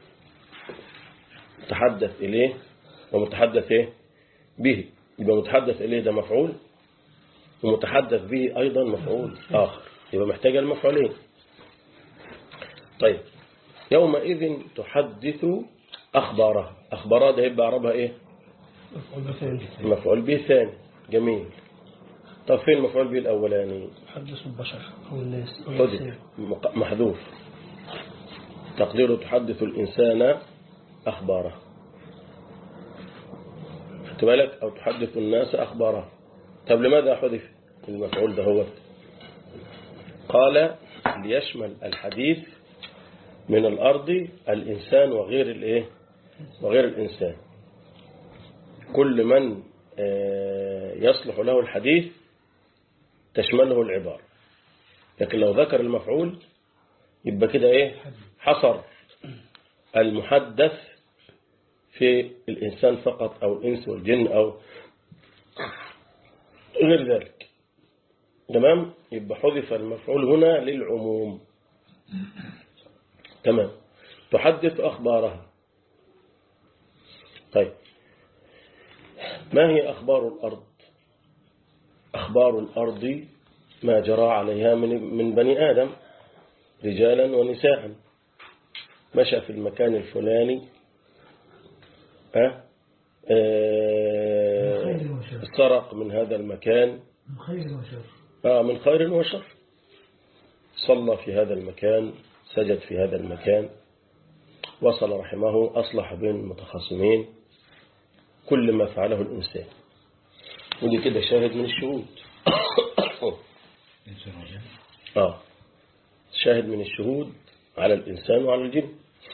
متحدث إليه ومتحدث إيه به يبقى متحدث إليه ده مفعول ومتحدث به أيضا مفعول آخر يبقى محتاج المفعولين طيب يومئذ تحدث أخبارها أخبارها ده يبقى عربها إيه مفعول به ثاني جميل طب فين المفعول به الأولاني تحدث البشر أو الناس أو حذف الإنسان. مق- محذوف تقديره تحدث الإنسان أخباره خدت بالك أو تحدث الناس أخباره طب لماذا حذف المفعول ده هو قال ليشمل الحديث من الأرض الإنسان وغير الإيه وغير الإنسان كل من آه، يصلح له الحديث تشمله العبارة لكن لو ذكر المفعول يبقى كده ايه حصر المحدث في الإنسان فقط أو الإنس والجن أو غير ذلك تمام يبقى حذف المفعول هنا للعموم تمام تحدث أخبارها طيب ما هي أخبار الأرض أخبار الأرض ما جرى عليها من من بني آدم رجالا ونساء مشى في المكان الفلاني ها آه، سرق من هذا المكان من خير وشر آه من خير وشر صلى في هذا المكان سجد في هذا المكان وصل رحمه أصلح بين المتخاصمين كل ما فعله الإنسان ودي كده شاهد من الشهود إنسان وجن آه شاهد من الشهود على الإنسان وعلى الجن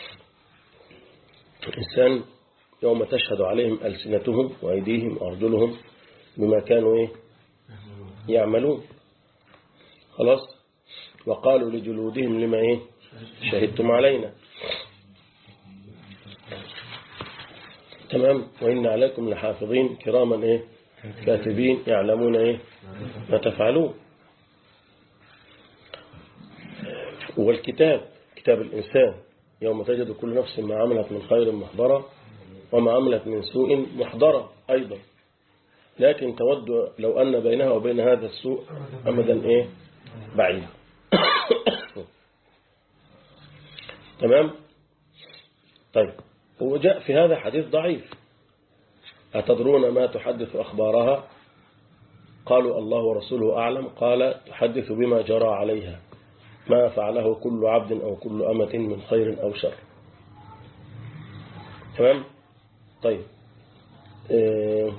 الإنسان يوم تشهد عليهم ألسنتهم وأيديهم وأرجلهم بما كانوا إيه يعملون خلاص وقالوا لجلودهم لما إيه شهدتم علينا تمام وإن عليكم لحافظين كراما إيه كاتبين يعلمون إيه ما تفعلون والكتاب كتاب الإنسان يوم تجد كل نفس ما عملت من خير محضرة وما عملت من سوء محضرة أيضا لكن تود لو أن بينها وبين هذا السوء أمدا إيه بعيد تمام طيب وجاء في هذا حديث ضعيف أتدرون ما تحدث أخبارها قالوا الله ورسوله أعلم قال تحدث بما جرى عليها ما فعله كل عبد أو كل أمة من خير أو شر تمام طيب آه،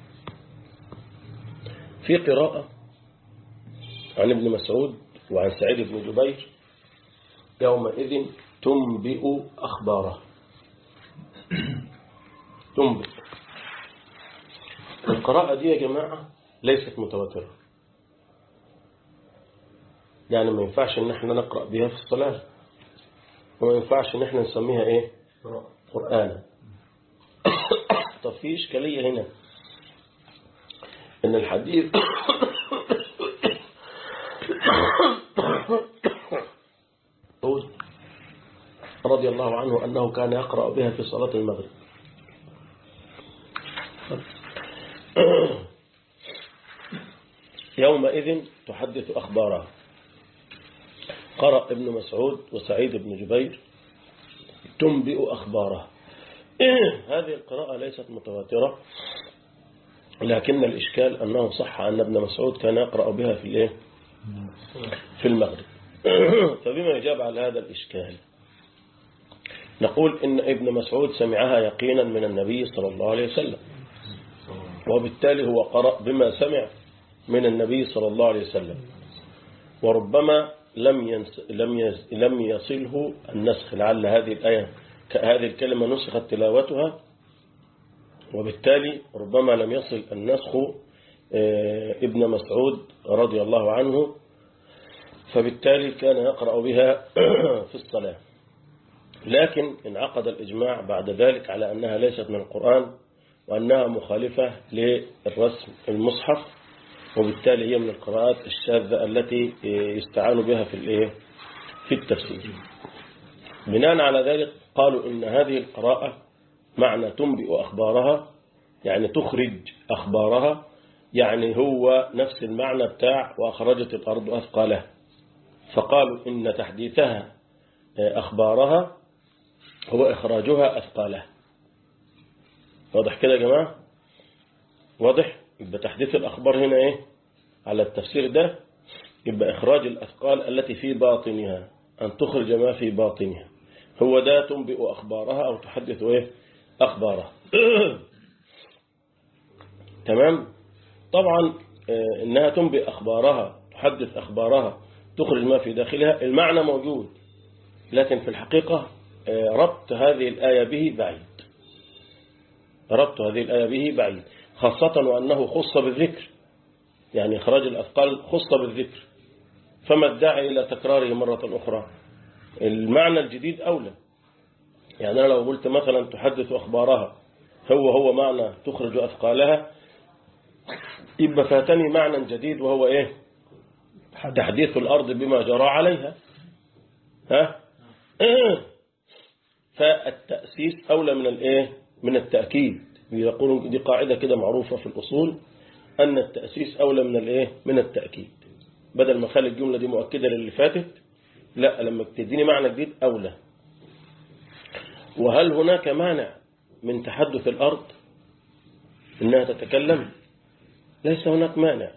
في قراءة عن ابن مسعود وعن سعيد بن جبير يومئذ تنبئ أخباره تنبئ القراءة دي يا جماعة ليست متواترة يعني ما ينفعش ان احنا نقرأ بها في الصلاة وما ينفعش ان احنا نسميها ايه قرآن طب في إشكالية هنا ان الحديث رضي الله عنه أنه كان يقرأ بها في صلاة المغرب يومئذ تحدث أخبارها قرأ ابن مسعود وسعيد بن جبير تنبئ أخبارها هذه القراءة ليست متواترة لكن الإشكال أنه صح أن ابن مسعود كان يقرأ بها في الإيه؟ في المغرب فبما يجاب على هذا الإشكال نقول إن ابن مسعود سمعها يقينا من النبي صلى الله عليه وسلم وبالتالي هو قرأ بما سمع من النبي صلى الله عليه وسلم وربما لم ينس لم يز لم يصله النسخ لعل هذه الآية هذه الكلمة نسخت تلاوتها وبالتالي ربما لم يصل النسخ ابن مسعود رضي الله عنه فبالتالي كان يقرأ بها في الصلاة لكن انعقد الإجماع بعد ذلك على أنها ليست من القرآن وأنها مخالفة للرسم المصحف وبالتالي هي من القراءات الشاذة التي يستعان بها في الايه في التفسير بناء على ذلك قالوا إن هذه القراءة معنى تنبئ أخبارها يعني تخرج أخبارها يعني هو نفس المعنى بتاع وأخرجت الأرض أثقالها فقالوا إن تحديثها أخبارها هو إخراجها أثقالها واضح كده يا جماعة واضح يبقى تحديث الأخبار هنا إيه على التفسير ده يبقى إخراج الأثقال التي في باطنها أن تخرج ما في باطنها هو ده تنبئ أخبارها أو تحدث إيه أخبارها تمام طبعا إنها تنبئ أخبارها تحدث أخبارها تخرج ما في داخلها المعنى موجود لكن في الحقيقة ربط هذه الآية به بعيد ربط هذه الآية به بعيد خاصة وأنه خص بالذكر يعني إخراج الأثقال خص بالذكر فما الداعي إلى تكراره مرة أخرى المعنى الجديد أولى يعني أنا لو قلت مثلا تحدث أخبارها هو هو معنى تخرج أثقالها يبقى فاتني معنى جديد وهو إيه تحديث الأرض بما جرى عليها ها فالتأسيس أولى من الإيه من التأكيد يقولون دي قاعدة كده معروفة في الأصول أن التأسيس أولى من الإيه من التأكيد بدل ما أخلي الجملة دي مؤكدة للي فاتت لا لما تديني معنى جديد أولى وهل هناك مانع من تحدث الأرض إنها تتكلم ليس هناك مانع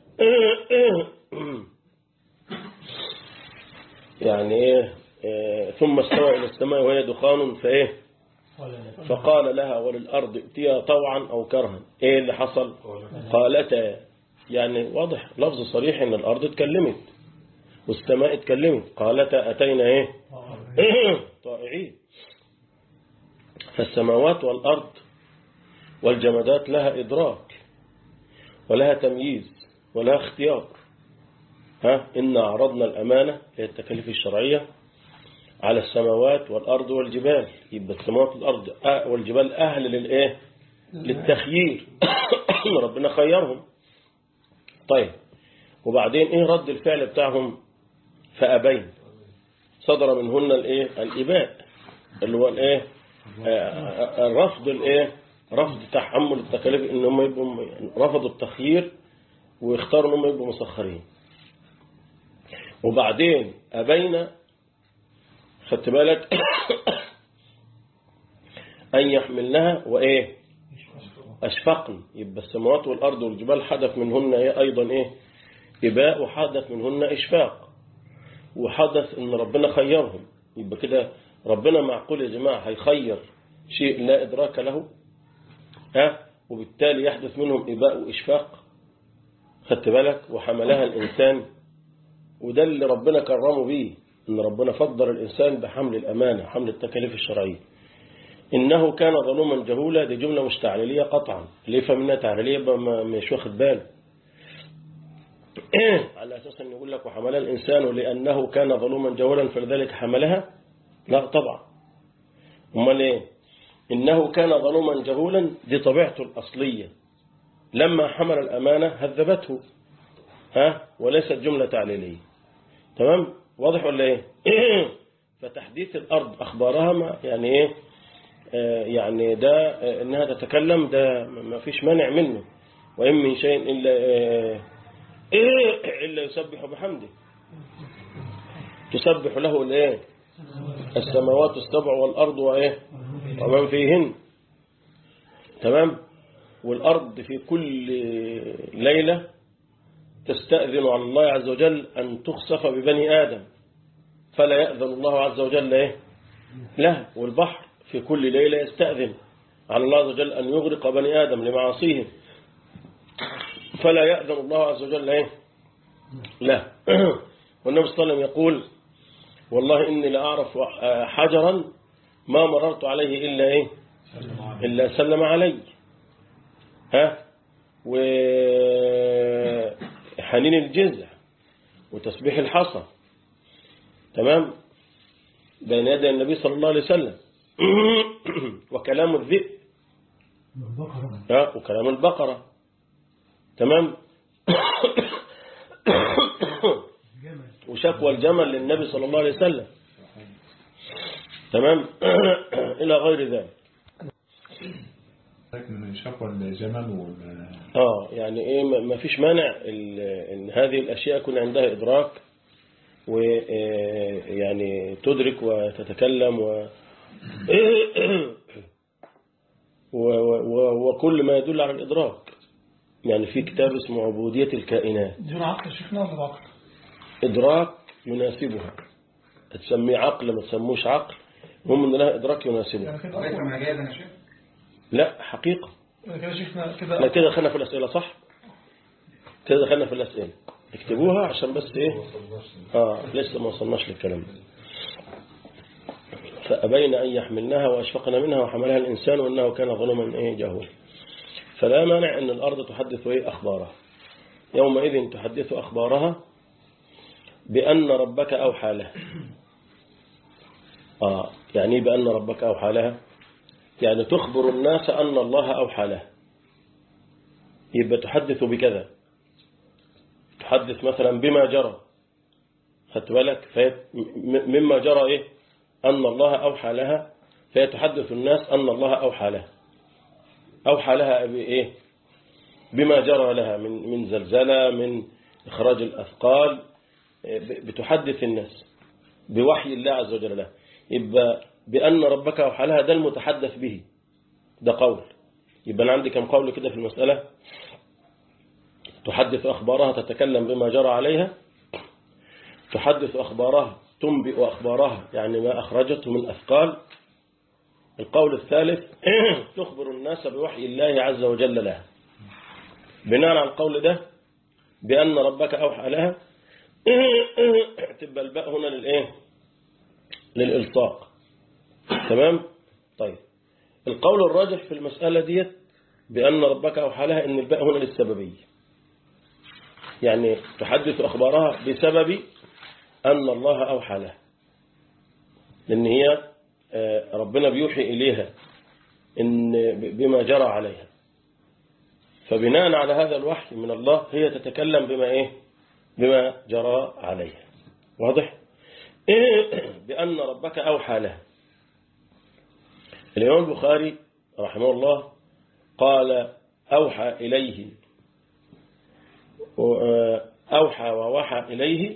يعني إيه ثم استوى إلى السماء وهي دخان فإيه فقال لها وللأرض ائتيا طوعا أو كرها إيه اللي حصل قالتا يعني واضح لفظ صريح إن الأرض اتكلمت والسماء اتكلمت قالتا أتينا إيه طائعين فالسماوات والأرض والجمادات لها إدراك ولها تمييز ولها اختيار ها إن عرضنا الأمانة هي التكاليف الشرعية على السماوات والأرض والجبال يبقى السماوات والأرض والجبال أهل للإيه للتخيير ربنا خيرهم طيب وبعدين إيه رد الفعل بتاعهم فأبين صدر منهن الإيه الإباء اللي هو الإيه الرفض الإيه رفض تحمل التكاليف إن هم يبقوا رفضوا التخيير ويختاروا إن هم يبقوا مسخرين وبعدين أبين خدت بالك أن يحملنها وإيه أشفقن يبقى السماوات والأرض والجبال حدث منهن إيه أيضا إيه إباء وحدث منهن إشفاق وحدث إن ربنا خيرهم يبقى كده ربنا معقول يا جماعة هيخير شيء لا إدراك له ها وبالتالي يحدث منهم إباء وإشفاق خدت بالك وحملها الإنسان وده اللي ربنا كرمه بيه إن ربنا فضل الإنسان بحمل الأمانة حمل التكاليف الشرعية إنه كان ظلوما جهولا دي جملة مش تعليلية قطعا ليه فهمنا تعليلية يبقى ما- مش واخد باله على أساس أن يقول لك وحملها الإنسان لأنه كان ظلوما جهولا فلذلك حملها لا طبعا أمال إيه إنه كان ظلوما جهولا دي طبيعته الأصلية لما حمل الأمانة هذبته ها وليست جملة تعليلية تمام واضح ولا إيه فتحديث الأرض أخبارها ما يعني إيه آه، يعني ده آه، إنها تتكلم ده ما فيش مانع منه وإن من شيء إلا آه، إلا يسبح بحمده تسبح له الإيه السماوات السبع والأرض وإيه ومن فيهن تمام والأرض في كل ليلة تستأذن على الله عز وجل أن تخسف ببني آدم فلا يأذن الله عز وجل إيه له والبحر في كل ليلة يستأذن على الله عز وجل أن يغرق بني آدم لمعاصيهم فلا يأذن الله عز وجل إيه له والنبي صلى الله عليه وسلم يقول والله إني لأعرف حجرا ما مررت عليه إلا إيه إلا سلم علي ها وحنين الجزع وتسبيح الحصى تمام بين يدي النبي صلى الله عليه وسلم وكلام الذئب ها وكلام البقرة تمام وشكوى الجمل للنبي صلى الله عليه وسلم تمام إلى غير ذلك لكن شكوى الجمل وال اه يعني ايه ما ما فيش مانع ال- ان هذه الاشياء يكون عندها ادراك ويعني تدرك وتتكلم و و- و- وكل ما يدل على الادراك يعني في كتاب اسمه عبودية الكائنات دون عقل شيخنا ولا بعقل؟ إدراك يناسبها تسميه عقل ما تسموش عقل المهم ان لها إدراك يناسبها يعني كده ليس أصلا مجازا يا شيخ لا حقيقة يعني كده شيخنا احنا كده كده دخلنا في الأسئلة صح كده دخلنا في الأسئلة اكتبوها عشان بس ايه اه لسه ما وصلناش للكلام ده فأبين أن يحملناها وأشفقنا منها وحملها الإنسان وأنه كان ظلما إيه جهولا فلا مانع أن الأرض تحدث إيه أخبارها يومئذ تحدث أخبارها بأن ربك أوحى لها آه يعني إيه بأن ربك أوحى لها يعني تخبر الناس أن الله أوحى لها يبقى تحدث بكذا تحدث مثلا بما جرى خدت بالك فهي م- مما جرى إيه أن الله أوحى لها فهي تحدث الناس أن الله أوحى لها أوحى لها بإيه بما جرى لها من من زلزلة من إخراج الأثقال ب- بتحدث الناس بوحي الله عز وجل لها يبقى بأن ربك أوحى لها ده المتحدث به ده قول يبقى أنا عندي كم قول كده في المسألة تحدث أخبارها تتكلم بما جرى عليها تحدث أخبارها تنبئ أخبارها يعني ما أخرجته من أثقال القول الثالث تخبر الناس بوحي الله عز وجل لها بناء على القول ده بأن ربك أوحى لها تبقى الباء هنا للإيه للإلصاق تمام طيب القول الراجح في المسألة ديت بأن ربك أوحى لها أن الباء هنا للسببية يعني تحدث أخبارها بسبب أن الله أوحى لها لأن هي آه، ربنا بيوحي إليها إن بما جرى عليها فبناء على هذا الوحي من الله هي تتكلم بما إيه بما جرى عليها واضح بأن ربك أوحى لها الإمام البخاري رحمه الله قال أوحى إليه أوحى ووحى إليه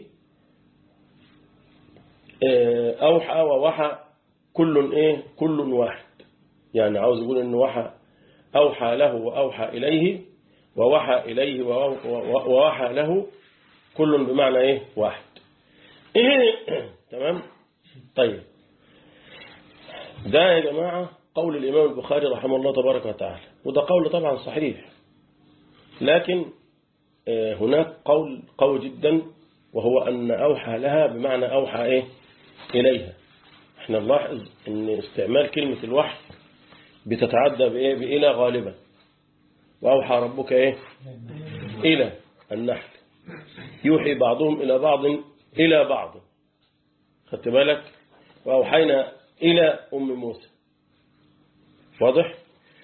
أوحى ووحى كل إيه كل واحد يعني عاوز يقول إنه وحى أوحى له وأوحى إليه ووحى إليه ووحى له كل بمعنى إيه واحد تمام طيب ده يا جماعة قول الإمام البخاري رحمه الله تبارك وتعالى وده قول طبعا صحيح لكن هناك قول قوي جدا وهو أن أوحى لها بمعنى أوحى إيه إليها احنا نلاحظ أن استعمال كلمة الوحي بتتعدى بإيه بإلى غالبا وأوحى ربك إيه إلى النحل يوحي بعضهم إلى بعض إلى بعض خدت بالك وأوحينا إلى أم موسى واضح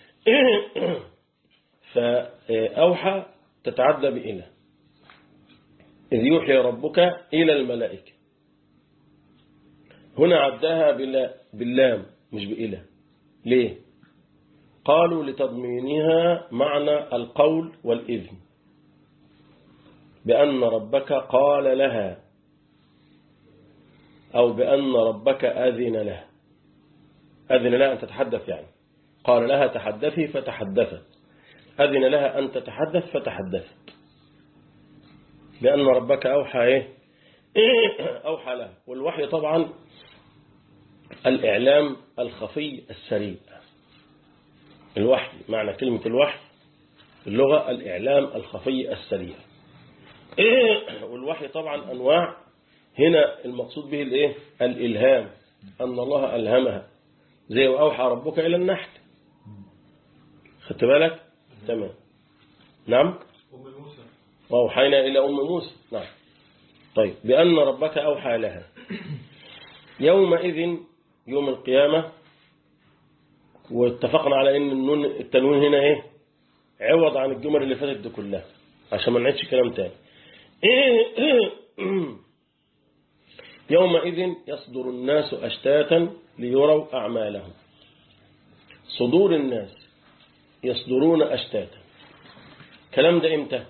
فأوحى تتعدى بإلى إذ يوحي ربك إلى الملائكة هنا عداها بلا باللام مش بإلى ليه قالوا لتضمينها معنى القول والإذن بأن ربك قال لها أو بأن ربك أذن لها أذن لها أن تتحدث يعني قال لها تحدثي فتحدثت أذن لها أن تتحدث فتحدثت بأن ربك أوحى إيه أوحى لها والوحي طبعا الإعلام الخفي السريع الوحي معنى كلمة الوحي اللغة الإعلام الخفي السريع والوحي طبعا أنواع هنا المقصود به الإيه؟ الإلهام أن الله ألهمها زي وأوحى ربك إلى النحل خدت بالك تمام نعم أم موسى وأوحينا إلى أم موسى نعم طيب بأن ربك أوحى لها يومئذ يوم القيامة واتفقنا على ان النون التنوين هنا ايه عوض عن الجمل اللي فاتت دي كلها عشان ما نعيدش كلام تاني يومئذ يصدر الناس أشتاتا ليروا أعمالهم صدور الناس يصدرون أشتاتا الكلام ده امتى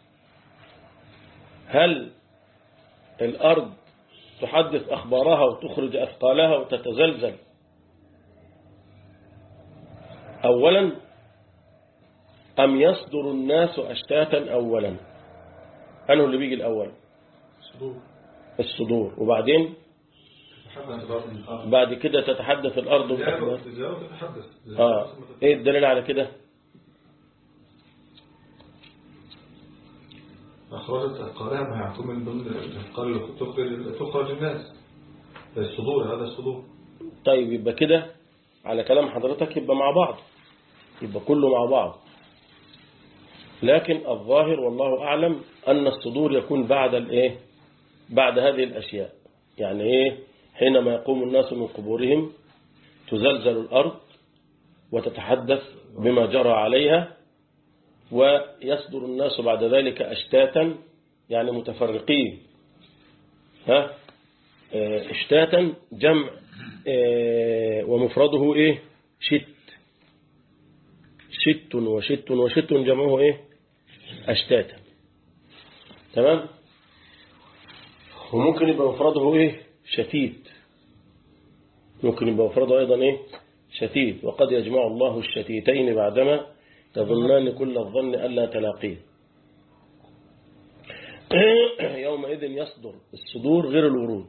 هل الأرض تحدث أخبارها وتخرج أثقالها وتتزلزل أولا أم يصدر الناس أشتاتا أولا أنه اللي بيجي الأول صدور الصدور وبعدين تحدث الأرض بعد كده تتحدث الأرض زيارة بأخبار زيارة تتحدث آه إيه الدليل على كده أخرجت أثقالها ما يعطون من ضمن الأثقال اللي تخرج تخرج الناس الصدور هذا الصدور طيب يبقى كده على كلام حضرتك يبقى مع بعض يبقى كله مع بعض لكن الظاهر والله أعلم أن الصدور يكون بعد الإيه بعد هذه الأشياء يعني إيه حينما يقوم الناس من قبورهم تزلزل الأرض وتتحدث بما جرى عليها ويصدر الناس بعد ذلك أشتاتا يعني متفرقين ها آه، اشتاتا جمع آه، ومفرده ايه شت شت وشت وشت جمعه ايه اشتاتا تمام وممكن يبقى مفرده ايه شتيت ممكن يبقى مفرده ايضا ايه شتيت وقد يجمع الله الشتيتين بعدما تظنان كل الظن ألا تلاقيه يومئذ يصدر الصدور غير الورود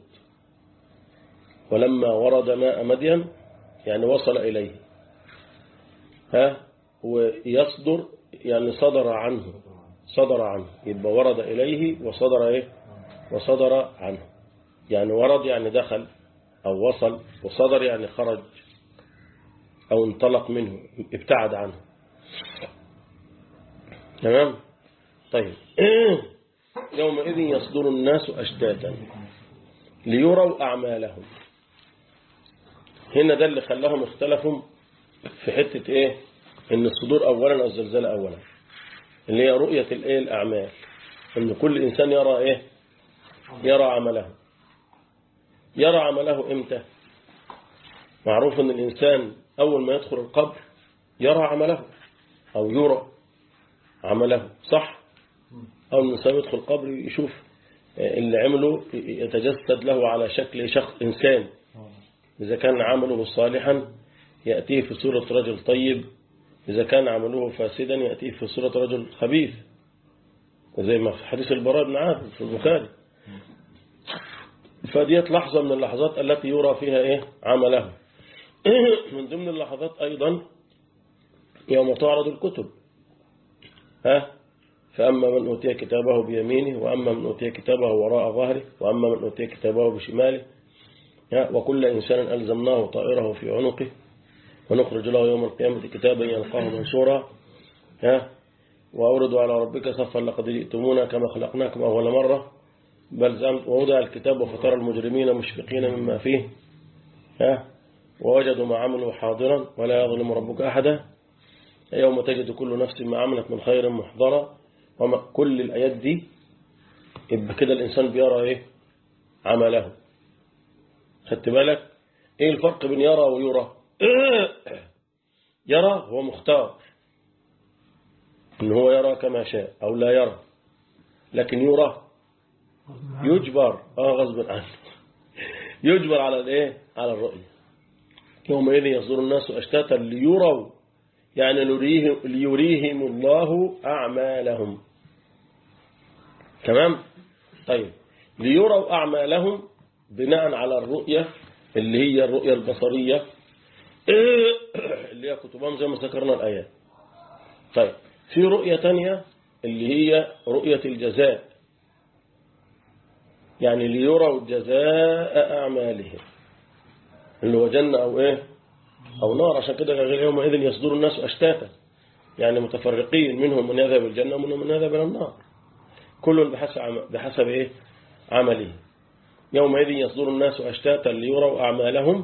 ولما ورد ماء مدين يعني وصل إليه ها ويصدر يعني صدر عنه صدر عنه يبقى ورد إليه وصدر إيه وصدر عنه يعني ورد يعني دخل أو وصل وصدر يعني خرج أو انطلق منه ابتعد عنه تمام طيب يومئذ يصدر الناس أشتاتا ليروا أعمالهم هنا ده اللي خلاهم اختلفوا في حتة ايه ان الصدور اولا او الزلزال اولا اللي هي رؤية الايه الاعمال ان كل انسان يرى ايه يرى عمله يرى عمله امتى معروف ان الانسان اول ما يدخل القبر يرى عمله او يرى عمله صح اول ما الانسان يدخل القبر يشوف اللي عمله يتجسد له على شكل شخص انسان إذا كان عمله صالحا يأتيه في صورة رجل طيب إذا كان عمله فاسدا يأتيه في صورة رجل خبيث زي ما في حديث البراء بن عازب في البخاري فديت لحظة من اللحظات التي يرى فيها إيه عمله من ضمن اللحظات أيضا يوم تعرض الكتب ها فأما من أوتي كتابه بيمينه وأما من أوتي كتابه وراء ظهره وأما من أوتي كتابه بشماله وكل إنسان ألزمناه طائره في عنقه ونخرج له يوم القيامة كتابا يلقاه منشورا ها وأوردوا على ربك صفا لقد جئتمونا كما خلقناكم أول مرة بل زعمت ووضع الكتاب وفترى المجرمين مشفقين مما فيه ها ووجدوا ما عملوا حاضرا ولا يظلم ربك أحدا يوم تجد كل نفس ما عملت من خير محضرا وما كل الآيات دي يبقى كده الإنسان بيرى إيه عمله خدت بالك إيه الفرق بين يرى ويرى يرى هو مختار إن هو يرى كما شاء أو لا يرى لكن يرى يجبر اه غصب عنه يجبر على الايه على الرؤية يومئذ يصدر الناس اشتاتا ليروا يعني ليريهم, ليريهم الله أعمالهم تمام طيب ليروا أعمالهم بناء على الرؤية اللي هي الرؤية البصرية اللي هي كتبهم زي ما ذكرنا الآيات طيب في رؤية تانية اللي هي رؤية الجزاء يعني ليروا جزاء أعمالهم اللي هو جنة أو إيه أو نار عشان كده غير يومئذ يصدر الناس أشتاتا يعني متفرقين منهم من يذهب الجنة ومنهم من يذهب إلى النار كل بحسب بحسب إيه عمله يومئذ يصدر الناس أشتاتا ليروا أعمالهم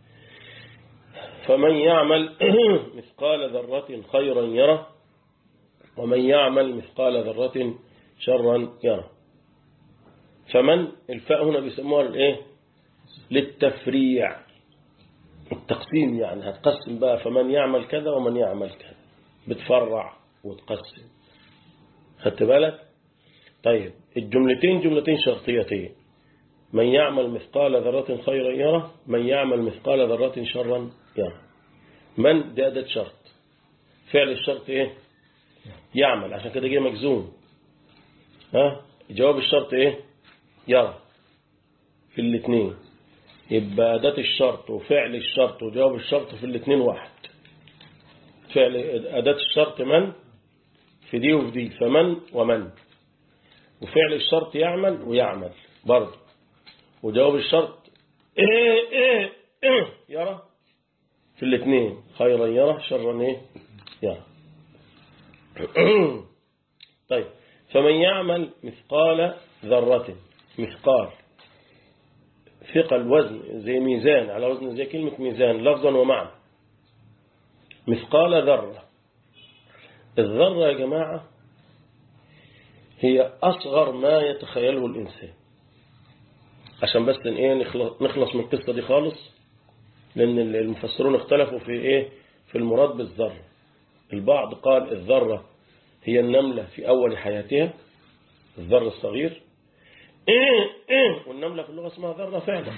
فمن يعمل مثقال ذرة خيرا يره ومن يعمل مثقال ذرة شرا يره فمن الفاء هنا بيسموها الايه للتفريع التقسيم يعني هتقسم بقى فمن يعمل كذا ومن يعمل كذا بتفرع وتقسم خدت بالك طيب الجملتين جملتين شرطيتين من يعمل مثقال ذرة خيرا يره من يعمل مثقال ذرة شرا يره من ده أداة شرط فعل الشرط ايه يعمل عشان كده جه مجزوم ها جواب الشرط ايه يرى في الاثنين يبقى أداة الشرط وفعل الشرط وجواب الشرط في الاثنين واحد فعل أداة الشرط من في دي وفي دي فمن ومن وفعل الشرط يعمل ويعمل برضه وجواب الشرط إيه إيه إيه يرى في الاثنين خيرا يرى شرا إيه يرى طيب فمن يعمل مثقال ذرة مثقال ثقل وزن زي ميزان على وزن زي كلمة ميزان لفظا ومعنى مثقال ذرة الذرة يا جماعة هي أصغر ما يتخيله الإنسان عشان بس إيه نخلص من القصة دي خالص لأن المفسرون اختلفوا في إيه في المراد بالذرة البعض قال الذرة هي النملة في أول حياتها الذر الصغير إيه إيه والنملة في اللغة اسمها ذرة فعلا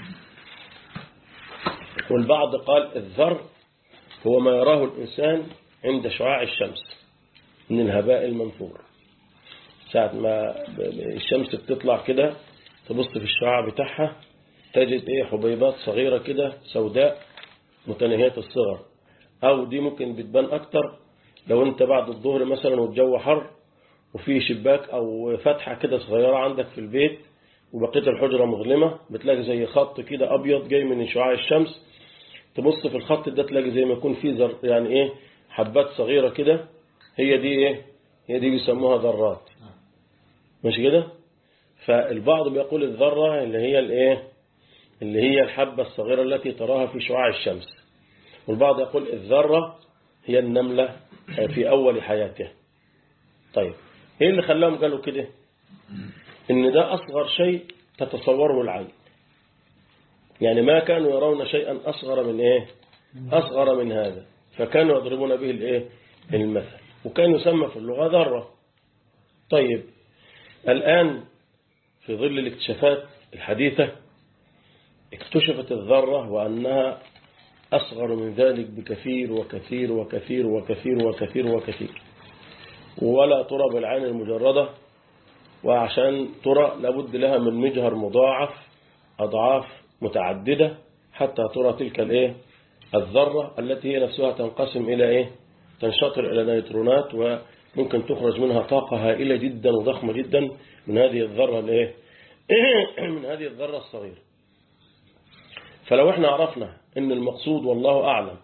والبعض قال الذر هو ما يراه الإنسان عند شعاع الشمس من الهباء المنثور ساعة ما الشمس بتطلع كده تبص في الشعاع بتاعها تجد ايه حبيبات صغيرة كده سوداء متناهية الصغر او دي ممكن بتبان اكتر لو انت بعد الظهر مثلا والجو حر وفي شباك او فتحة كده صغيرة عندك في البيت وبقية الحجرة مظلمة بتلاقي زي خط كده ابيض جاي من شعاع الشمس تبص في الخط ده تلاقي زي ما يكون فيه زر يعني ايه حبات صغيرة كده هي دي ايه هي دي بيسموها ذرات مش كده فالبعض بيقول الذرة اللي هي الايه اللي هي الحبة الصغيرة التي تراها في شعاع الشمس والبعض يقول الذرة هي النملة في أول حياتها طيب ايه اللي خلاهم قالوا كده ان ده أصغر شيء تتصوره العين يعني ما كانوا يرون شيئا أصغر من ايه أصغر من هذا فكانوا يضربون به الايه المثل وكان يسمى في اللغة ذرة طيب الآن في ظل الاكتشافات الحديثة اكتشفت الذرة وأنها أصغر من ذلك بكثير وكثير وكثير وكثير وكثير وكثير ولا ترى بالعين المجردة وعشان ترى لابد لها من مجهر مضاعف أضعاف متعددة حتى ترى تلك الايه الذرة التي هي نفسها تنقسم إلى إيه تنشطر إلى نيوترونات وممكن تخرج منها طاقة هائلة جدا وضخمة جدا من هذه الذرة الايه من هذه الذرة الصغيرة فلو احنا عرفنا ان المقصود والله أعلم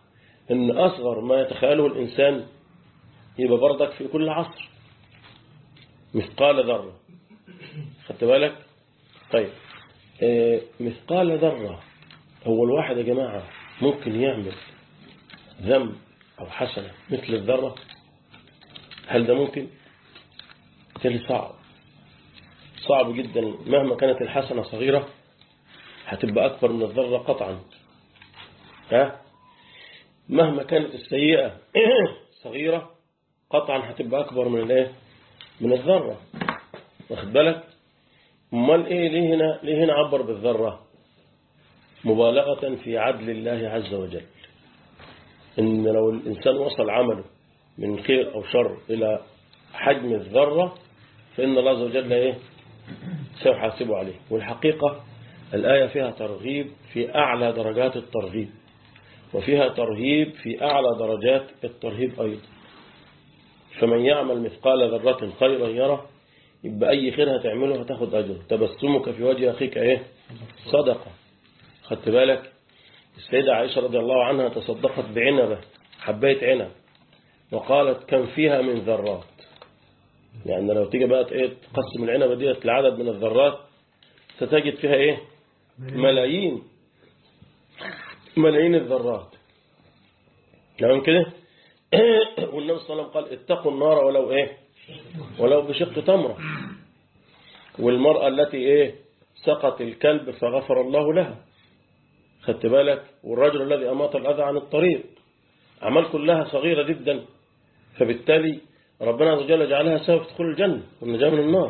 ان اصغر ما يتخيله الانسان يبقى برضك في كل عصر مثقال ذرة خدت بالك طيب آه، مثقال ذرة هو الواحد يا جماعة ممكن يعمل ذنب أو حسنة مثل الذرة هل ده ممكن بالتالي صعب صعب جدا مهما كانت الحسنة صغيرة هتبقى أكبر من الذرة قطعا ها مهما كانت السيئة صغيرة قطعا هتبقى أكبر من الايه من الذرة واخد بالك امال ايه ليه هنا ليه هنا عبر بالذرة مبالغة في عدل الله عز وجل ان لو الانسان وصل عمله من خير او شر الى حجم الذرة فان الله عز وجل ايه سيحاسبه عليه والحقيقة الآية فيها ترغيب في أعلى درجات الترغيب وفيها ترهيب في أعلى درجات الترهيب أيضا فمن يعمل مثقال ذرة خيرا يره يبقى أي خير هتعمله هتاخد أجر تبسمك في وجه أخيك إيه صدقة خدت بالك السيدة عائشة رضي الله عنها تصدقت بعنبة حباية عنب وقالت كم فيها من ذرات يعني لو تيجي بقى ايه تقسم العنبة ديت لعدد من الذرات ستجد فيها ايه ملايين ملايين الذرات تمام كده والنبي صلى الله عليه وسلم قال اتقوا النار ولو ايه ولو بشق تمرة والمرأة التي ايه سقط الكلب فغفر الله لها خدت بالك والرجل الذي أماط الأذى عن الطريق أعمال كلها صغيرة جدا فبالتالي ربنا عز وجل جعلها سبب دخول الجنة والنجاة من النار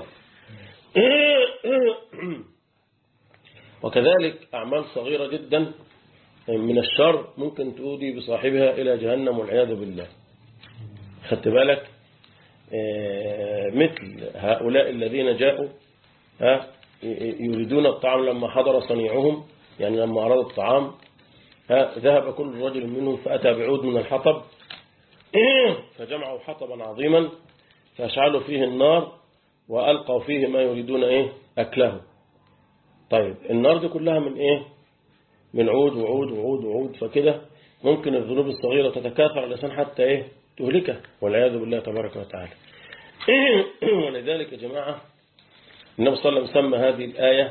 وكذلك أعمال صغيرة جدا من الشر ممكن تؤدي بصاحبها إلى جهنم والعياذ بالله خدت بالك آه، مثل هؤلاء الذين جاءوا ها، يريدون الطعام لما حضر صنيعهم يعني لما أرادوا الطعام ها، ذهب كل رجل منهم فأتى بعود من الحطب فجمعوا حطبا عظيما فأشعلوا فيه النار وألقوا فيه ما يريدون إيه أكله طيب النار دي كلها من إيه من عود وعود وعود وعود فكده ممكن الذنوب الصغيرة تتكاثر على الإنسان حتى إيه تهلكه والعياذ بالله تبارك وتعالى ولذلك يا جماعة النبي صلى الله عليه وسلم سمى هذه الآية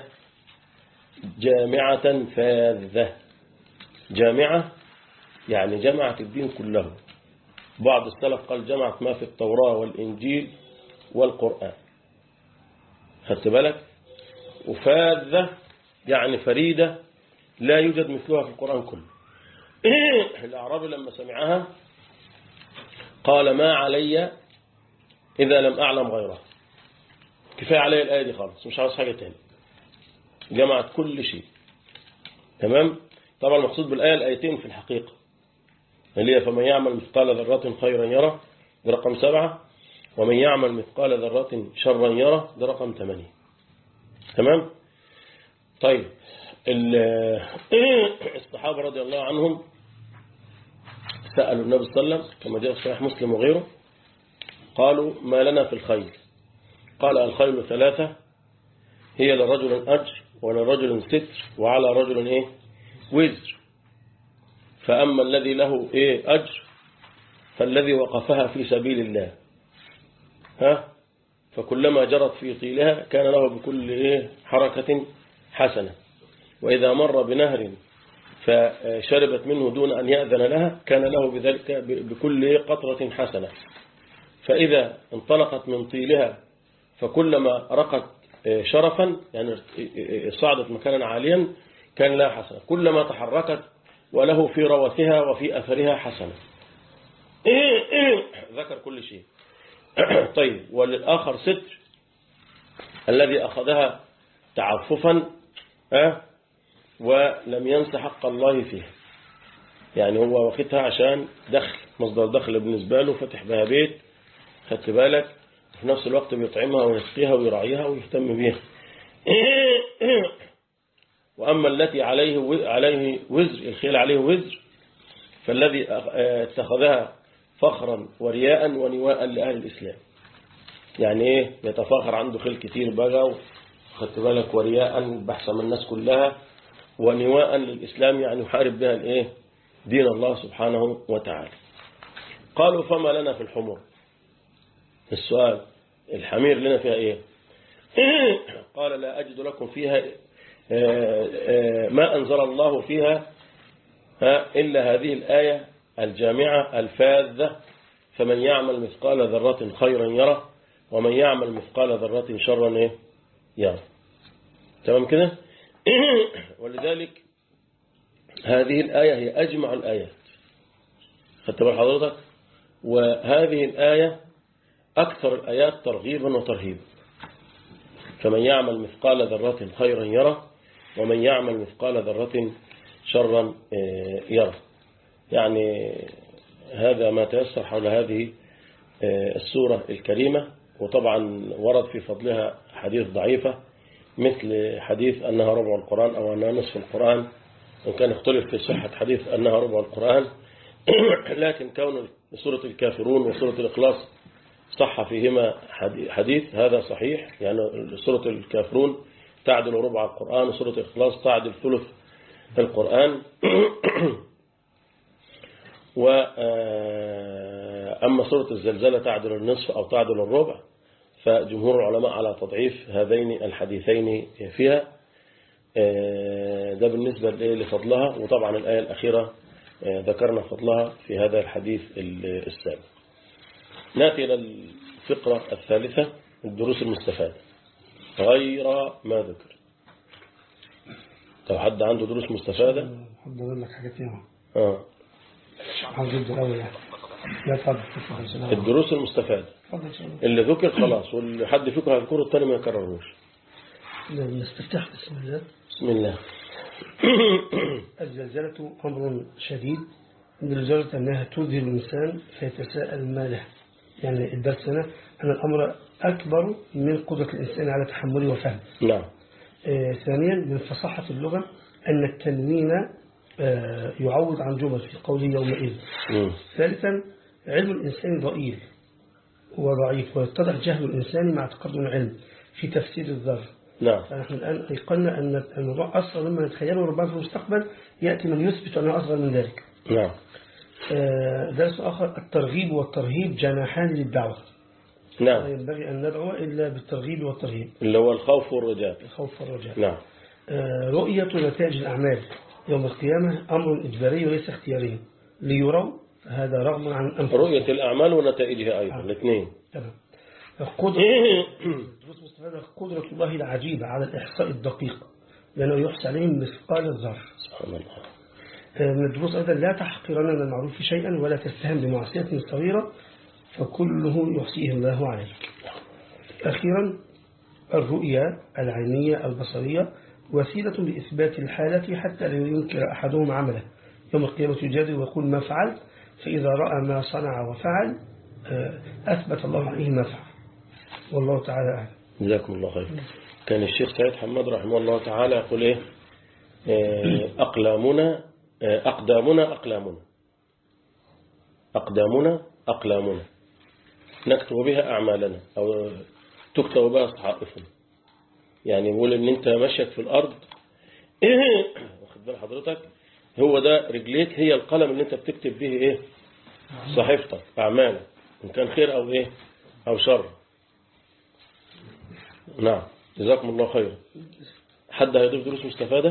جامعة فاذة جامعة يعني جمعت الدين كله بعض السلف قال جمعت ما في التوراة والإنجيل والقرآن خدت بالك وفاذة يعني فريدة لا يوجد مثلها في القرآن كله الأعرابي لما سمعها قال ما علي إذا لم أعلم غيرها كفاية علي الآية دي خالص مش عاوز حاجة تاني جمعت كل شيء تمام طبعا المقصود بالآية الآيتين في الحقيقة اللي هي فمن يعمل مثقال ذرة خيرا يره ده رقم سبعة ومن يعمل مثقال ذرة شرا يره ده رقم ثمانية تمام طيب الصحابة رضي الله عنهم سألوا النبي صلى الله عليه وسلم كما جاء في صحيح مسلم وغيره قالوا ما لنا في الخيل قال الخيل ثلاثة هي لرجل أجر ولرجل ستر وعلى رجل إيه وزر فأما الذي له إيه أجر فالذي وقفها في سبيل الله ها فكلما جرت في طيلها كان له بكل إيه حركة حسنة وإذا مر بنهر فشربت منه دون أن يأذن لها كان له بذلك بكل قطرة حسنة فإذا انطلقت من طيلها فكلما رقت شرفا يعني صعدت مكانا عاليا كان لها حسنة كلما تحركت وله في روثها وفي أثرها حسنة ذكر كل شيء طيب وللآخر ستر الذي أخذها تعففا أه ولم ينس حق الله فيها يعني هو واخدها عشان دخل مصدر دخل بالنسبة له فتح بها بيت خدت بالك وفي نفس الوقت بيطعمها ويسقيها ويراعيها ويهتم بها وأما التي عليه عليه وزر الخيل عليه وزر فالذي اتخذها فخرا ورياء ونواء لأهل الإسلام يعني ايه يتفاخر عنده خيل كتير بقى خدت بالك ورياء بحث من الناس كلها ونواء للإسلام يعني يحارب بها الايه دين الله سبحانه وتعالى قالوا فما لنا في الحمر السؤال الحمير لنا فيها ايه قال لا أجد لكم فيها آه، آه، ما أنزل الله فيها ها، إلا هذه الآية الجامعة الفاذة فمن يعمل مثقال ذرة خيرا يره ومن يعمل مثقال ذرة شرا إيه؟ يره تمام كده ولذلك هذه الآية هي أجمع الآيات خدت بال حضرتك وهذه الآية أكثر الآيات ترغيبا وترهيبا فمن يعمل مثقال ذرة خيرا يره ومن يعمل مثقال ذرة شرا آه، يره يعني هذا ما تيسر حول هذه آه، السورة الكريمة وطبعا ورد في فضلها حديث ضعيفة مثل حديث أنها ربع القرآن أو أنها نصف القرآن وإن كان اختلف في صحة حديث أنها ربع القرآن لكن كون سورة الكافرون وسورة الإخلاص صح فيهما حدي- حديث هذا صحيح يعني سورة الكافرون تعدل ربع القرآن وسورة الإخلاص تعدل ثلث القرآن و آه، أما سورة الزلزلة تعدل النصف أو تعدل الربع فجمهور العلماء على تضعيف هذين الحديثين فيها آه، ده بالنسبة لإيه؟ لفضلها وطبعا الآية الأخيرة آه، ذكرنا فضلها في هذا الحديث ال- السابق نأتي إلى الفقرة الثالثة الدروس المستفادة غير ما ذكر لو حد عنده دروس مستفادة حد أقول لك حاجة فيها آه. عاوز يبدأ الأول يعني لا تفضل تفضل سلام الدروس المستفادة تفضل سلام اللي ذكر خلاص واللي حد فيكم هيذكره التاني ما يكررهوش نستفتح بسم الله بسم الله الزلزلة أمر شديد لدرجة أنها تذهل الإنسان فيتساءل ما له يعني الدرس هنا أن الأمر أكبر من قدرة الإنسان على تحمله وفهمه نعم آه، ثانيا من فصاحة اللغة أن التنوين آه، يعوض عن جمل في قوله يومئذ مم. ثالثا علم الإنسان ضئيل وضعيف ويتضح جهل الإنسان مع تقدم العلم في تفسير الذر نعم فنحن الآن أيقنا أن الموضوع أصغر مما نتخيله ربما في المستقبل يأتي من يثبت أنه أصغر من ذلك نعم آه، درس آخر الترغيب والترهيب جناحان للدعوة لا نعم ينبغي أن ندعو إلا بالترغيب والترهيب اللي هو الخوف والرجاء الخوف والرجاء نعم آه، رؤية نتائج الأعمال يوم القيامة أمر إجباري وليس اختياري ليروا هذا رغم عن أنفسهم رؤية الأعمال ونتائجها أيضا الاثنين تمام قدرة دروس مستفادة قدرة الله العجيبة على الإحصاء الدقيق لأنه يحصى عليهم مثقال الذر سبحان الله آه، من الدروس أيضا لا تحقرن من المعروف شيئا ولا تستهن بمعصية صغيرة فكله يحصيه الله عليك أخيرا الرؤيا العينية البصرية وسيلة لإثبات الحالة حتى لا ينكر أحدهم عمله يوم القيامة يجادل ويقول ما فعلت فإذا رأى ما صنع وفعل آه، أثبت الله عليه ما فعل والله تعالى أعلم جزاكم الله خير كان الشيخ سعيد حماد رحمه الله تعالى يقول إيه آه، أقلامنا آه، أقدامنا أقلامنا أقدامنا أقلامنا نكتب بها أعمالنا أو تكتب بها صحائفنا يعني يقول إن أنت مشيك في الأرض واخد بال حضرتك هو ده رجليك هي القلم اللي أنت بتكتب به إيه صحيفتك أعمالك إن كان خير أو إيه أو شر نعم جزاكم الله خيرا حد هيضيف دروس مستفادة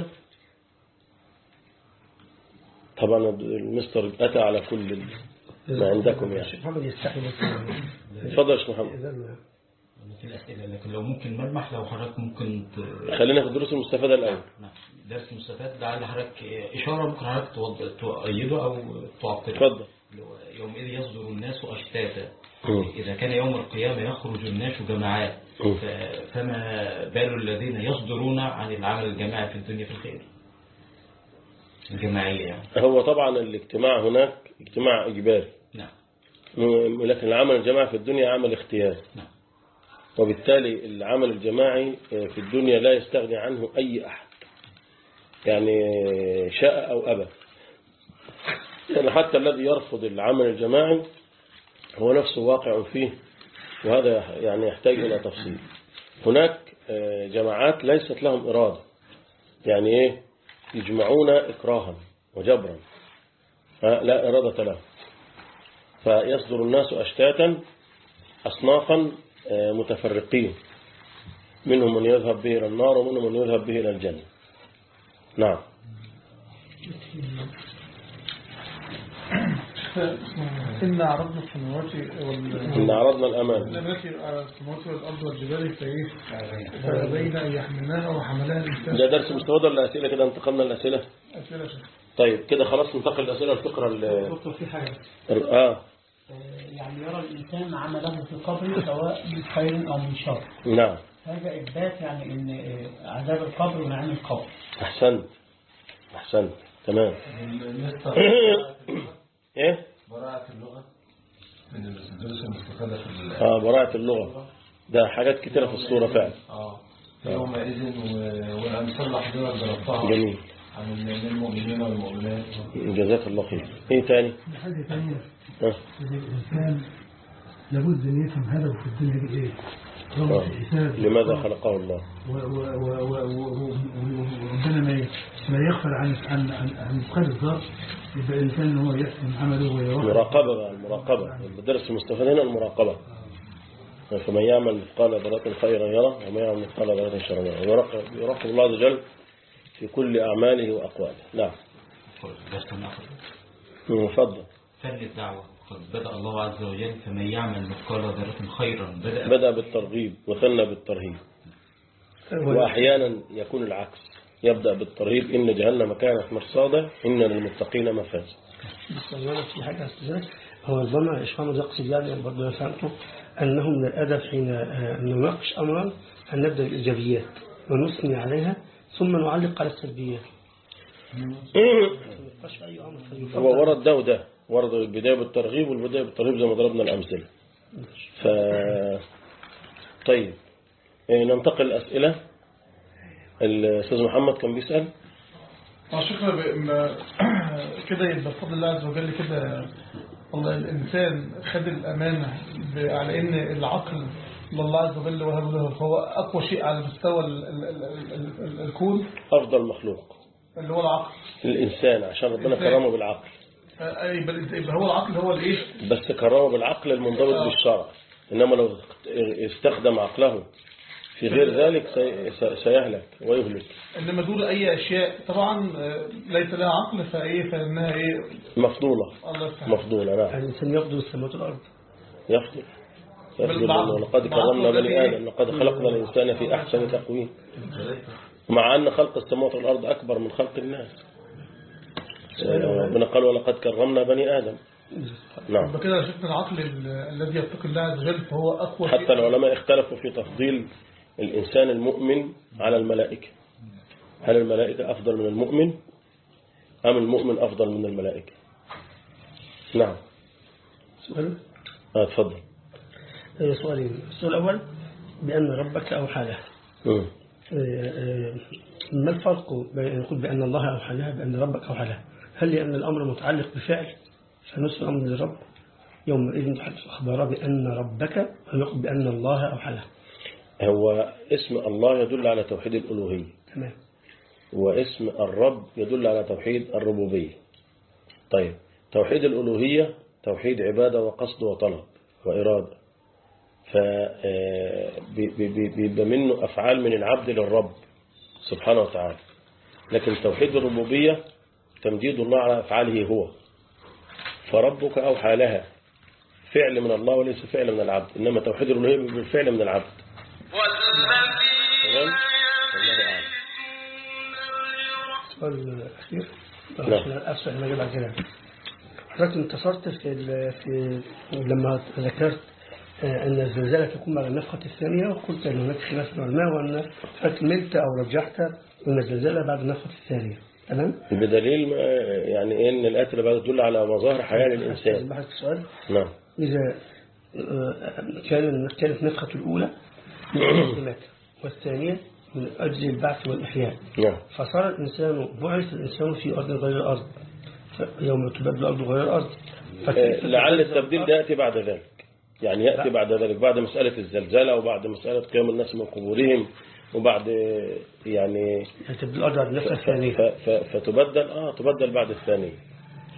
طبعا المستر أتى على كل ما عندكم يعني الشيخ محمد يستحي بس اتفضل يا شيخ محمد إذن في الأسئلة لكن لو ممكن ملمح لو حضرتك ممكن ت... خلينا في الدروس المستفادة الأول نعم درس مستفاد لعل حضرتك إشارة ممكن حضرتك توض- تؤيده أو تعقده اتفضل اللي هو يومئذ يصدر الناس أشتاتا مم. إذا كان يوم القيامة يخرج الناس جماعات مم. ف- فما بال الذين يصدرون عن العمل الجماعي في الدنيا في الخير الجماعية يعني هو طبعا الاجتماع هناك اجتماع إجباري نعم م- لكن العمل الجماعي في الدنيا عمل اختياري نعم وبالتالي العمل الجماعي في الدنيا لا يستغني عنه أي أحد يعني شاء أو أبى يعني حتى الذي يرفض العمل الجماعي هو نفسه واقع فيه وهذا يعني يحتاج إلى تفصيل هناك آه، جماعات ليست لهم إرادة يعني إيه يجمعون إكراها وجبرا ها، لا إرادة له فيصدر الناس أشتاتا أصنافا آه، متفرقين منهم من يذهب به إلى النار ومنهم من يذهب به إلى الجنة نعم إن عرضنا السماوات وال إن عرضنا الأمان التي على السماوات والأرض والجبال فإيه فأبين أن يحملناها وحملها الإنسان ده درس مستوى ولا أسئلة كده انتقلنا الأسئلة أسئلة شيخ. طيب كده خلاص ننتقل الأسئلة الفقرة ال- دكتور في حاجة آه يعني يرى الإنسان عمله في قبره سواء من خير أو من شر نعم هذا إثبات يعني إن آه، عذاب القبر ونعيم القبر أحسنت أحسنت تمام إيه براءة اللغة من الدروس المستفادة في ال- آه براءة اللغة ده حاجات كتيرة في الصورة فعلا اه يومئذ و- والأمثال الأحضرة ضربتها جميل عن المؤمنين والمؤمنات جزاك الله خير إيه تاني حاجة ثانية آه. إن الإنسان لابد أن يفهم هدفه في الدنيا دي إيه آه. رغم الحساب لماذا خلقه الله و- و- و- و- و- و- وربنا ما ي- ما يغفل عن عن عن عن مثقال الذر يبقى الإنسان هو يحسن عمله ويوفق مراقبة بقى المراقبة الدرس المستفاد هنا المراقبة فمن يعمل مثقال ذرة خيرا يره ومن يعمل مثقال ذرة شرا يره يراقب يراقب الله عز وجل في كل أعماله وأقواله نعم درس النقل مم، اتفضل فن الدعوة قد بدأ الله عز وجل فمن يعمل مثقال ذرة خيرا بدأ بدأ بالترغيب وثنى بالترهيب وأحيانا يكون العكس يبدأ بالترهيب إن جهنم كانت مرصادا إن للمتقين مفازا بس أولا في حاجة أستاذ هو ربما إشفاء يقصد يعني برضه أنا فهمته أنه من الأدب حين آه، نناقش أمرا أن نبدأ بالإيجابيات ونثني عليها ثم نعلق على السلبيات ما يبقاش في أي أمر فيفضل. هو ورد ده وده ورد البداية بالترغيب والبداية بالترهيب زي ما ضربنا الأمثلة ف طيب إيه، ننتقل الأسئلة الأستاذ محمد كان بيسأل اه شكرا ب- ما- كده يبقى بفضل الله عز وجل كده والله الإنسان خد الأمانة ب- على إن العقل اللي الله عز وجل وهب له فهو أقوى شيء على مستوى ال ال ال ال ال الكون أفضل مخلوق اللي هو العقل الإنسان عشان ربنا الإنسان. كرمه بالعقل آه، يبقى يبقى هو العقل هو الإيه بس كرمه بالعقل المنضبط آه. بالشرع إنما لو استخدم عقله في غير ذلك سي- سي- سيهلك ويهلك إنما دول أي أشياء طبعا آه، ليس لها عقل فإيه فإنها إيه مفضولة الله يفتح مفضولة نعم الإنسان يفضل السماوات والأرض يفضل يفضل بالبعض. ولقد بعض كرمنا بني الذي- آدم لقد خلقنا الإنسان في أحسن تقويم مع أن خلق السماوات والأرض أكبر من خلق الناس ربنا قال ولقد كرمنا بني آدم نعم يبقى كده شفنا العقل ال- الذي يتقي الله عز وجل فهو أقوى حتى شيء العلماء اختلفوا في تفضيل الإنسان المؤمن على الملائكة هل الملائكة أفضل من المؤمن أم المؤمن أفضل من الملائكة نعم سؤال آه، تفضل آه، سؤالين السؤال الأول بأن ربك أوحى له مم. آه، آه، ما الفرق بين أن نقول بأن الله أوحى لها بأن ربك أوحى لها هل لأن الأمر متعلق بفعل فنصف الأمر للرب يومئذ تحدث أخبار بأن ربك أم يقول بأن الله أوحى لها هو اسم الله يدل على توحيد الألوهية تمام واسم الرب يدل على توحيد الربوبية طيب توحيد الألوهية توحيد عبادة وقصد وطلب وإرادة فبيبقى منه أفعال من العبد للرب سبحانه وتعالى لكن توحيد الربوبية تمجيد الله على أفعاله هو فربك أوحى لها فعل من الله وليس فعل من العبد إنما توحيد الألوهية بالفعل من العبد تمام؟ الله أعلم السؤال الأخير نعم. عشان أسفل ما أجيب على كده حضرتك انتصرت في, ال- في لما ذكرت آه، أن الزلزال تكون بعد النفخة الثانية وقلت أن هناك خلاف في العلماء وأن أكملت أو رجحت أن الزلزال بعد النفخة الثانية تمام؟ بدليل ما يعني ان الآية اللي بعد تدل على مظاهر حياة للإنسان بحث السؤال نعم إذا آه، كان كانت النفخة الأولى من أجل المات والثانية من أجل البعث والإحياء نعم فصار الإنسان بعث الإنسان في أرض غير الأرض ف- يوم تبدل الأرض غير الأرض آه، فكيف لعل تبدل التبديل ده يأتي بعد ذلك يعني يأتي بعد ذلك بعد مسألة الزلزلة وبعد مسألة قيام الناس من قبورهم وبعد آه، يعني يعني تبدل الأرض بعد النفخة ف- الثانية ف- ف- فتبدل اه تبدل بعد الثانية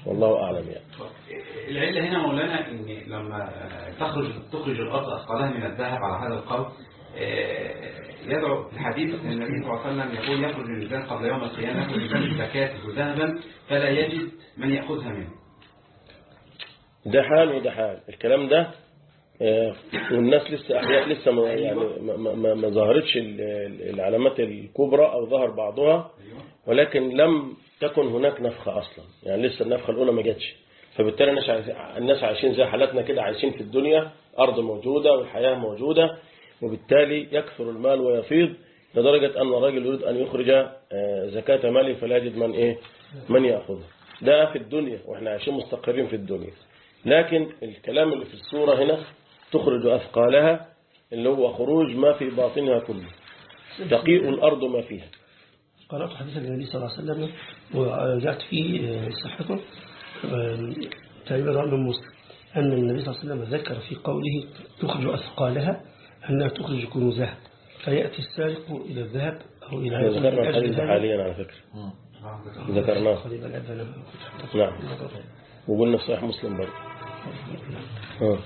والله أعلم يعني العلة هنا مولانا ان لما تخرج تخرج الارض اثقالها من الذهب على هذا القول آه، يدعو في الحديث ان النبي صلى الله عليه وسلم يقول يخرج الانسان قبل يوم القيامه والانسان الزكاه ذهبا فلا يجد من ياخذها منه ده حال وده حال الكلام ده آه، والناس لسه أحياء لسه ما يعني ما, ما, ما ظهرتش ال- ال- العلامات الكبرى أو ظهر بعضها ولكن لم تكن هناك نفخة أصلا يعني لسه النفخة الأولى ما جاتش فبالتالي الناس عايز- الناس عايشين زي حالاتنا كده عايشين في الدنيا أرض موجودة والحياة موجودة وبالتالي يكثر المال ويفيض لدرجة أن الراجل يريد أن يخرج آه، زكاة ماله فلا يجد من إيه من يأخذها ده في الدنيا وإحنا عايشين مستقرين في الدنيا لكن الكلام اللي في السورة هنا تخرج أثقالها اللي هو خروج ما في باطنها كله تقيء الأرض ما فيها قرأت حديث النبي صلى الله عليه وسلم ورجعت فيه آه، صحته آه، تقريبا رواه الإمام مسلم أن النبي صلى الله عليه وسلم ذكر في قوله تخرج أثقالها أنها تخرج كنوزها فيأتي السارق إلى الذهب أو إلى احنا ذكرنا إلى الحديث ده الذهب. حاليا على فكرة ذكرناه قريبا الآن أنا كنت نعم وقلنا في صحيح مسلم برضه آه.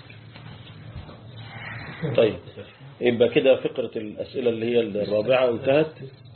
طيب يبقى كده فقرة الأسئلة اللي هي الرابعة انتهت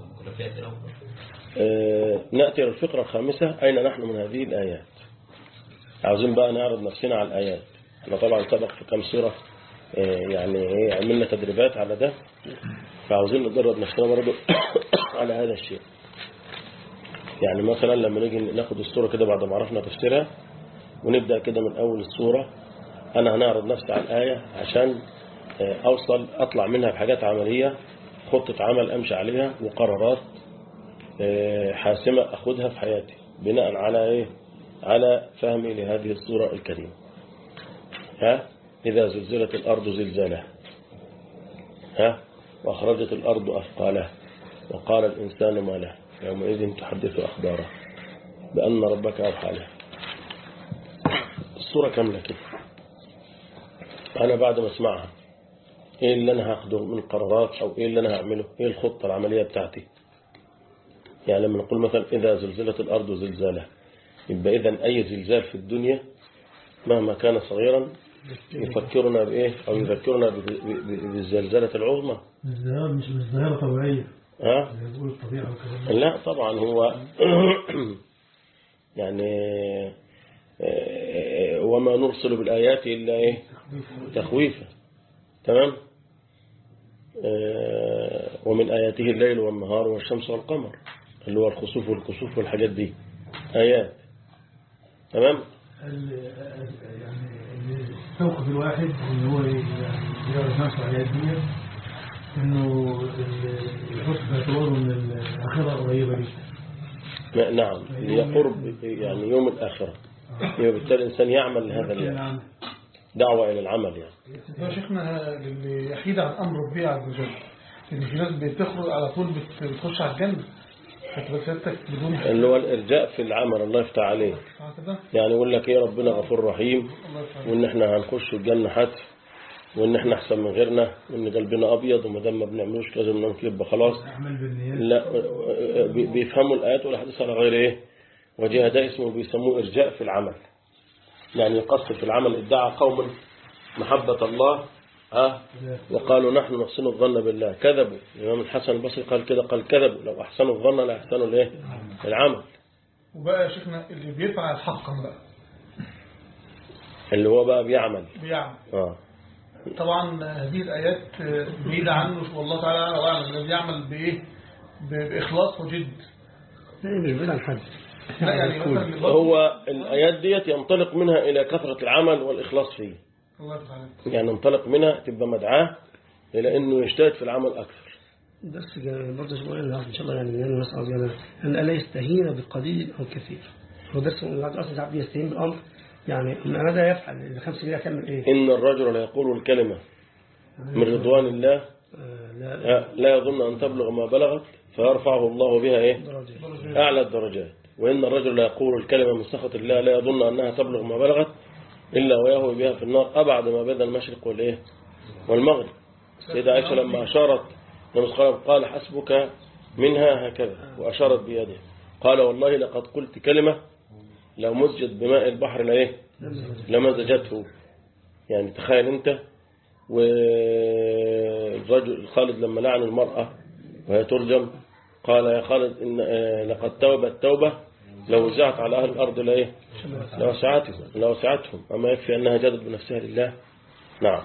آه، نأتي للفقرة الخامسة أين نحن من هذه الآيات عاوزين بقى نعرض نفسنا على الآيات احنا طبعا سبق في كم سورة آه، يعني ايه عملنا تدريبات على ده فعاوزين ندرب نفسنا برضه على هذا الشيء يعني مثلا لما نيجي ناخد السورة كده بعد ما عرفنا تفسيرها ونبدأ كده من أول السورة أنا هنعرض نفسي على الآية عشان آه، أوصل أطلع منها بحاجات عملية خطة عمل أمشي عليها وقرارات آه، حاسمة أخذها في حياتي بناء على إيه على فهمي لهذه السورة الكريمة ها إذا زلزلت الأرض زلزالها ها وأخرجت الأرض أثقالها وقال الإنسان ما له يومئذ تحدث أخباره بأن ربك أوحى له الصورة كاملة كده أنا بعد ما أسمعها إيه اللي أنا هاخده من قرارات أو إيه اللي أنا هعمله إيه الخطة العملية بتاعتي يعني لما نقول مثلا إذا زلزلت الأرض زلزالها يبقى إذا أي زلزال في الدنيا مهما كان صغيرا يفكرنا بإيه أو يذكرنا ب- ب- ب- بالزلزلة العظمى مش ظاهرة مش مش ظاهرة طبيعية ها زي ما بيقول الطبيعة وكذا لا طبعا هو يعني آه، وما نرسل بالآيات إلا إيه تخويفا تمام آه، ومن آياته الليل والنهار والشمس والقمر اللي هو الخسوف والكسوف والحاجات دي آيات تمام ال- يعني اللي توقف الواحد ان هو يعني يعرف نفسه على الدنيا انه ال- يحط في اعتباره ان الاخره قريبه جدا ما- نعم ليقرب يعني يوم الآخرة يبقى بالتالي الإنسان يعمل لهذا اليوم نعم دعوة إلى العمل يعني يا شيخنا اللي يحيد عن امر ربنا عز وجل ان في ناس بتخرج على طول بت- بتخش على الجنه فتبقى سيادتك بدون اللي هو الإرجاء في العمل الله يفتح عليه هكذا يعني يقول لك ايه ربنا غفور رحيم الله يفتح وان احنا هنخش الجنة حتف وان احنا احسن من غيرنا وان قلبنا ابيض وما دام ما بنعملوش لازم ننكر يبقى خلاص اعمل بالنيات لا بي- بيفهموا الايات والاحاديث على غير ايه وجه ده اسمه بيسموه ارجاء في العمل يعني يقصر في العمل ادعى قوم محبة الله ها وقالوا نحن نحسن الظن بالله كذبوا الإمام الحسن البصري قال كده قال كذبوا لو أحسنوا الظن لا أحسنوا الايه العمل وبقى يا شيخنا اللي بيفعل حقا بقى اللي هو بقى بيعمل بيعمل اه طبعا هذه الآيات بعيدة عنه والله تعالى أعلم وأعلم الذي يعمل بإيه ب- بإخلاص وجد لا مش بعيد عن حد لا يعني مثلا برضه- هو الآيات ديت ينطلق منها إلى كثرة العمل والإخلاص فيه الله يفتح عليك يعني ينطلق منها تبقى مدعاة إلى أنه يجتهد في العمل أكثر بس برضه شوية نعرف إن شاء الله يعني من الناس عاوز أن ألا يستهين بقليل أو كثير هو درس من بعد أصلا ساعات يستهين بالأمر يعني ماذا يفعل إذا خمس جنيه هتعمل إيه؟ إن الرجل لا يقول الكلمة من رضوان الله آه، لا لا- لا يظن أن تبلغ ما بلغت فيرفعه الله بها إيه درجة أعلى الدرجات وإن الرجل لا يقول الكلمة من سخط الله لا يظن أنها تبلغ ما بلغت إلا ويهوي بها في النار أبعد ما بين المشرق والإيه والمغرب سيدة عائشة لما أشارت النبي صلى الله عليه وسلم قال حسبك منها هكذا وأشارت بيده قال والله لقد قلت كلمة لو مزجت بماء البحر لايه لمزجته يعني تخيل انت والرجل خالد لما لعن المرأة وهي ترجم قال يا خالد إن آه، لقد توبت توبة لو وزعت على أهل الأرض لإيه لوسعتهم لوسعتهم أما يكفي أنها جدت بنفسها لله نعم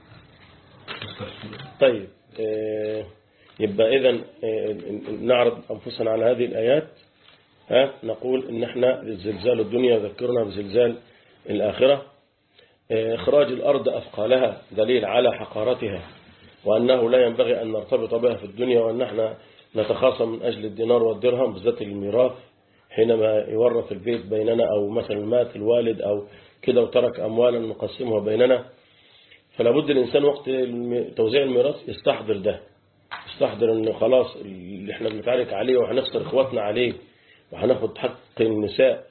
طيب آه، يبقى إذا نعرض أنفسنا على هذه الآيات ها نقول إن احنا زلزال الدنيا يذكرنا بزلزال الآخرة آه، إخراج الأرض أثقالها دليل على حقارتها وأنه لا ينبغي أن نرتبط بها في الدنيا وأن احنا نتخاصم من أجل الدينار والدرهم بالذات الميراث حينما يورث البيت بيننا أو مثلا مات الوالد أو كده وترك أموالا نقسمها بيننا فلا بد الإنسان وقت الم- توزيع الميراث يستحضر ده يستحضر أنه خلاص اللي احنا بنتعارك عليه وهنخسر إخواتنا عليه وهناخد حق النساء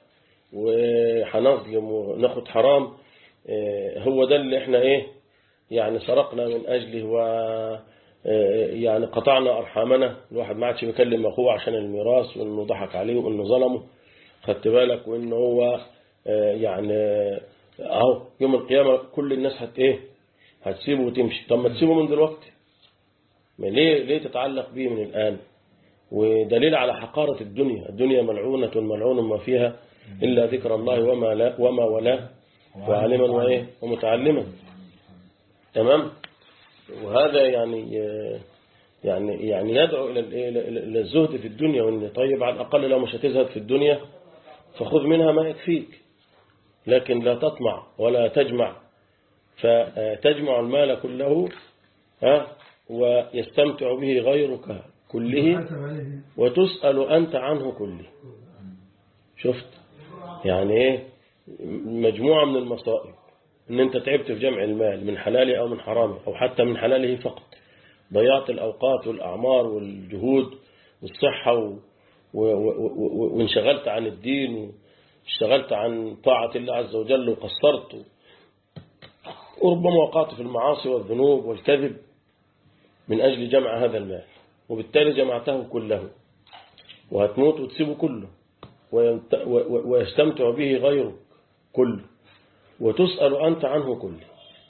وهنظلم وناخد حرام آه، هو ده اللي احنا ايه يعني سرقنا من أجله و آه، يعني قطعنا أرحامنا الواحد ما عادش بيكلم أخوه عشان الميراث وإنه ضحك عليه وإنه ظلمه خدت بالك وإنه هو آه، يعني آه، أهو يوم القيامة كل الناس هت إيه هتسيبه وتمشي طب ما تسيبه من دلوقتي ما ليه ليه تتعلق به من الآن ودليل على حقارة الدنيا الدنيا ملعونة ملعون ما فيها إلا ذكر الله وما لا وما ولا وعالما وإيه ومتعلما تمام وهذا يعني يعني يعني يدعو إلى الإيه؟ إلى إلى الزهد في الدنيا وإن طيب على الأقل لو مش هتزهد في الدنيا فخذ منها ما يكفيك لكن لا تطمع ولا تجمع فتجمع المال كله ها ويستمتع به غيرك كله وتسأل أنت عنه كله شفت يعني ايه مجموعة من المصائب ان انت تعبت في جمع المال من حلاله او من حرامه او حتى من حلاله فقط ضيعت الاوقات والاعمار والجهود والصحة و... و... و... و... وانشغلت عن الدين واشتغلت عن طاعة الله عز وجل وقصرت وربما وقعت في المعاصي والذنوب والكذب من أجل جمع هذا المال وبالتالي جمعته كله وهتموت وتسيبه كله وينت- و- و- ويستمتع به غيرك كله وتسأل أنت عنه كله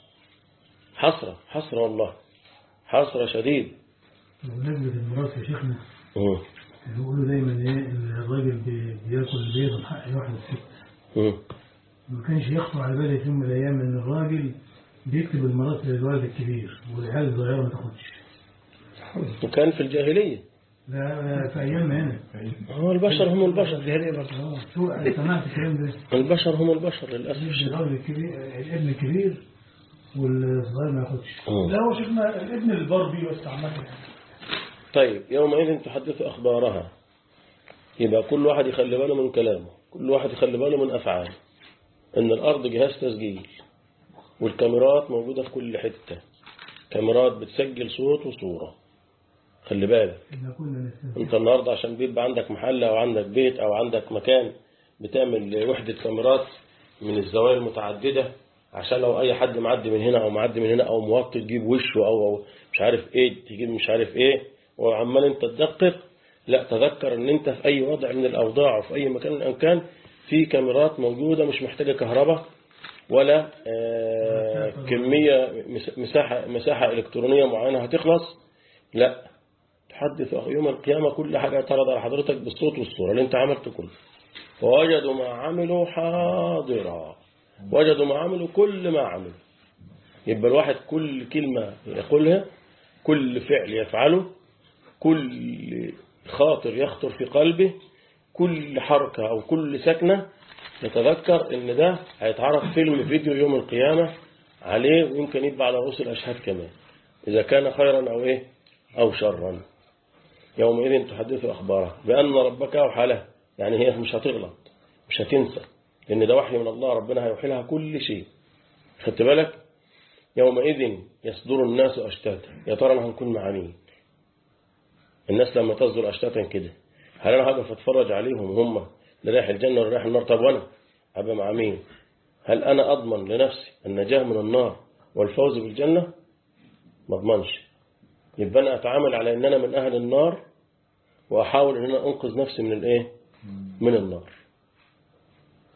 حسرة حسرة والله حسرة شديد بمناسبة الميراث يا شيخنا مم. بيقولوا دايما ايه ان الراجل بي- بياكل البيض بحق واحد الست مم. ما كانش يخطر على بالي في يوم من الايام ان الراجل بيكتب الميراث للولد الكبير والعيال الصغيره ما تاخدش وكان في الجاهلية ده في ايامنا هنا هو البشر هم البشر اه شو أنا سمعت الكلام ده البشر هم البشر للأسف الراجل الكبير الابن الكبير والصغير ما ياخدش مم. لا هو شيخنا الابن البار بيه بس عامة يعني. طيب يومئذ تحدث أخبارها يبقى كل واحد يخلي باله من كلامه كل واحد يخلي باله من أفعاله إن الأرض جهاز تسجيل والكاميرات موجودة في كل حتة كاميرات بتسجل صوت وصورة خلي بالك إحنا كنا نستنى انت النهاردة عشان بيبقى عندك محل او عندك بيت او عندك مكان بتعمل وحدة كاميرات من الزوايا المتعددة عشان لو اي حد معدي من هنا او معدي من هنا او موطي تجيب وشه او, أو مش عارف ايه تجيب مش عارف ايه وعمال انت تدقق لا تذكر ان انت في اي وضع من الاوضاع وفي اي مكان من الامكان في كاميرات موجودة مش محتاجة كهرباء ولا آه كمية مس- مساحة مساحة إلكترونية معينة هتخلص لا تحدث يوم القيامة كل حاجة تعرض على حضرتك بالصوت والصورة اللي انت عملته كله فوجدوا ما عملوا حاضرا وجدوا ما عملوا كل ما عملوا يبقى الواحد كل كلمة يقولها كل فعل يفعله كل خاطر يخطر في قلبه كل حركة أو كل سكنة يتذكر ان ده هيتعرض فيلم فيديو يوم القيامة عليه ويمكن يبقى على رؤوس الأشهاد كمان إذا كان خيرا أو إيه أو شرا يومئذ تحدث أخبارها بأن ربك أوحى له يعني هي مش هتغلط مش هتنسى لأن ده وحي من الله ربنا هيوحي لها كل شيء خدت بالك يومئذ يصدر الناس أشتاتا يا ترى أنا هنكون مع مين الناس لما تصدر أشتاتا كده هل أنا هقف أتفرج عليهم هم اللي رايح الجنة واللي رايح النار طب وأنا هبقى مع مين هل أنا أضمن لنفسي النجاة من النار والفوز بالجنة ما أضمنش يبقى أنا أتعامل على أن أنا من أهل النار وأحاول أن أنا أنقذ نفسي من الإيه من النار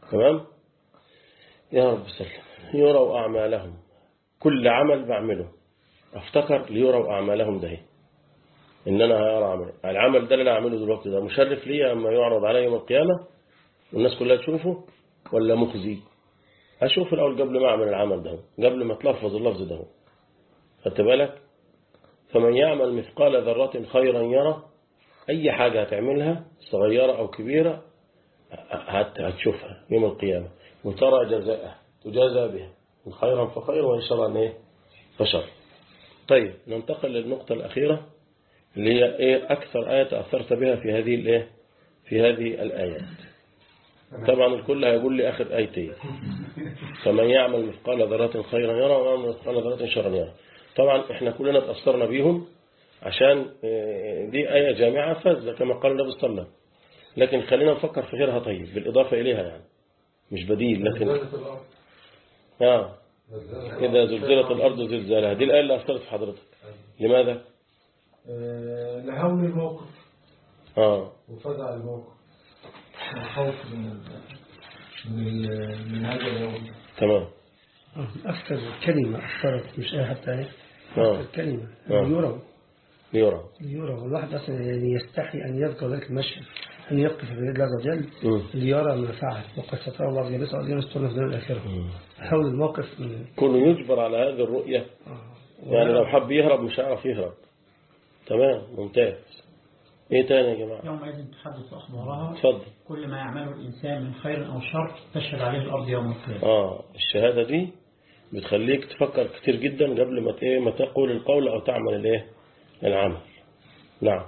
تمام يا رب سلم يروا أعمالهم كل عمل بعمله افتكر ليروا أعمالهم ده إن أنا هيرى عملي العمل ده اللي أنا أعمله دلوقتي ده مشرف لي أما يعرض علي يوم القيامة والناس كلها تشوفه ولا مخزي أشوف الأول قبل ما أعمل العمل ده قبل ما تلفظ اللفظ ده خدت بالك فمن يعمل مثقال ذرة خيرا يرى أي حاجة هتعملها صغيرة أو كبيرة هت- هتشوفها يوم القيامة وترى جزاءه تجازى بها إن خيرا فخير وإن شرا إيه فشر طيب ننتقل للنقطة الأخيرة اللي هي إيه أكثر آية تأثرت بها في هذه الإيه في هذه الآيات طبعا الكل هيقول لي آخر آيتين فمن يعمل مثقال ذرة خيرا يرى ومن يعمل مثقال ذرة شرا يرى طبعا احنا كلنا تأثرنا بيهم عشان آه، دي آية جامعة فازة كما قال النبي صلى الله عليه وسلم لكن خلينا نفكر في غيرها طيب بالإضافة إليها يعني مش بديل لكن زلزلة الأرض آه إذا زلزلت الأرض زلزالها دي الآية اللي أثرت في حضرتك لماذا؟ آه، لهول الموقف آه وفزع الموقف الخوف من ال- من ال- من هذا اليوم تمام أكثر كلمة أثرت مش آية حتى آية آه. أكثر كلمة آه. يرى ليرى ليرى والواحد أصلا يعني يستحي أن يذكر ذلك المشهد أن يقف بين الله عز وجل مم. ليرى ما فعل وقد سترى الله عز وجل يسأل أن يستر في الدنيا الآخرة حول الموقف من كونه يجبر على هذه الرؤية يعني لو حب يهرب مش هيعرف يهرب تمام ممتاز ايه تاني يا جماعة يومئذ تحدث أخبارها اتفضل كل ما يعمله الإنسان من خير أو شر تشهد عليه الأرض يوم القيامة اه الشهادة دي بتخليك تفكر كتير جدا قبل ما ت- ايه ما تقول القول او تعمل الايه العمل نعم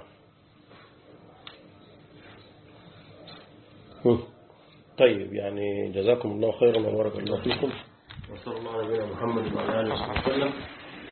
هم. طيب يعني جزاكم الله خيرا وبارك الله فيكم وصلى الله على نبينا محمد وعلى اله وصحبه وسلم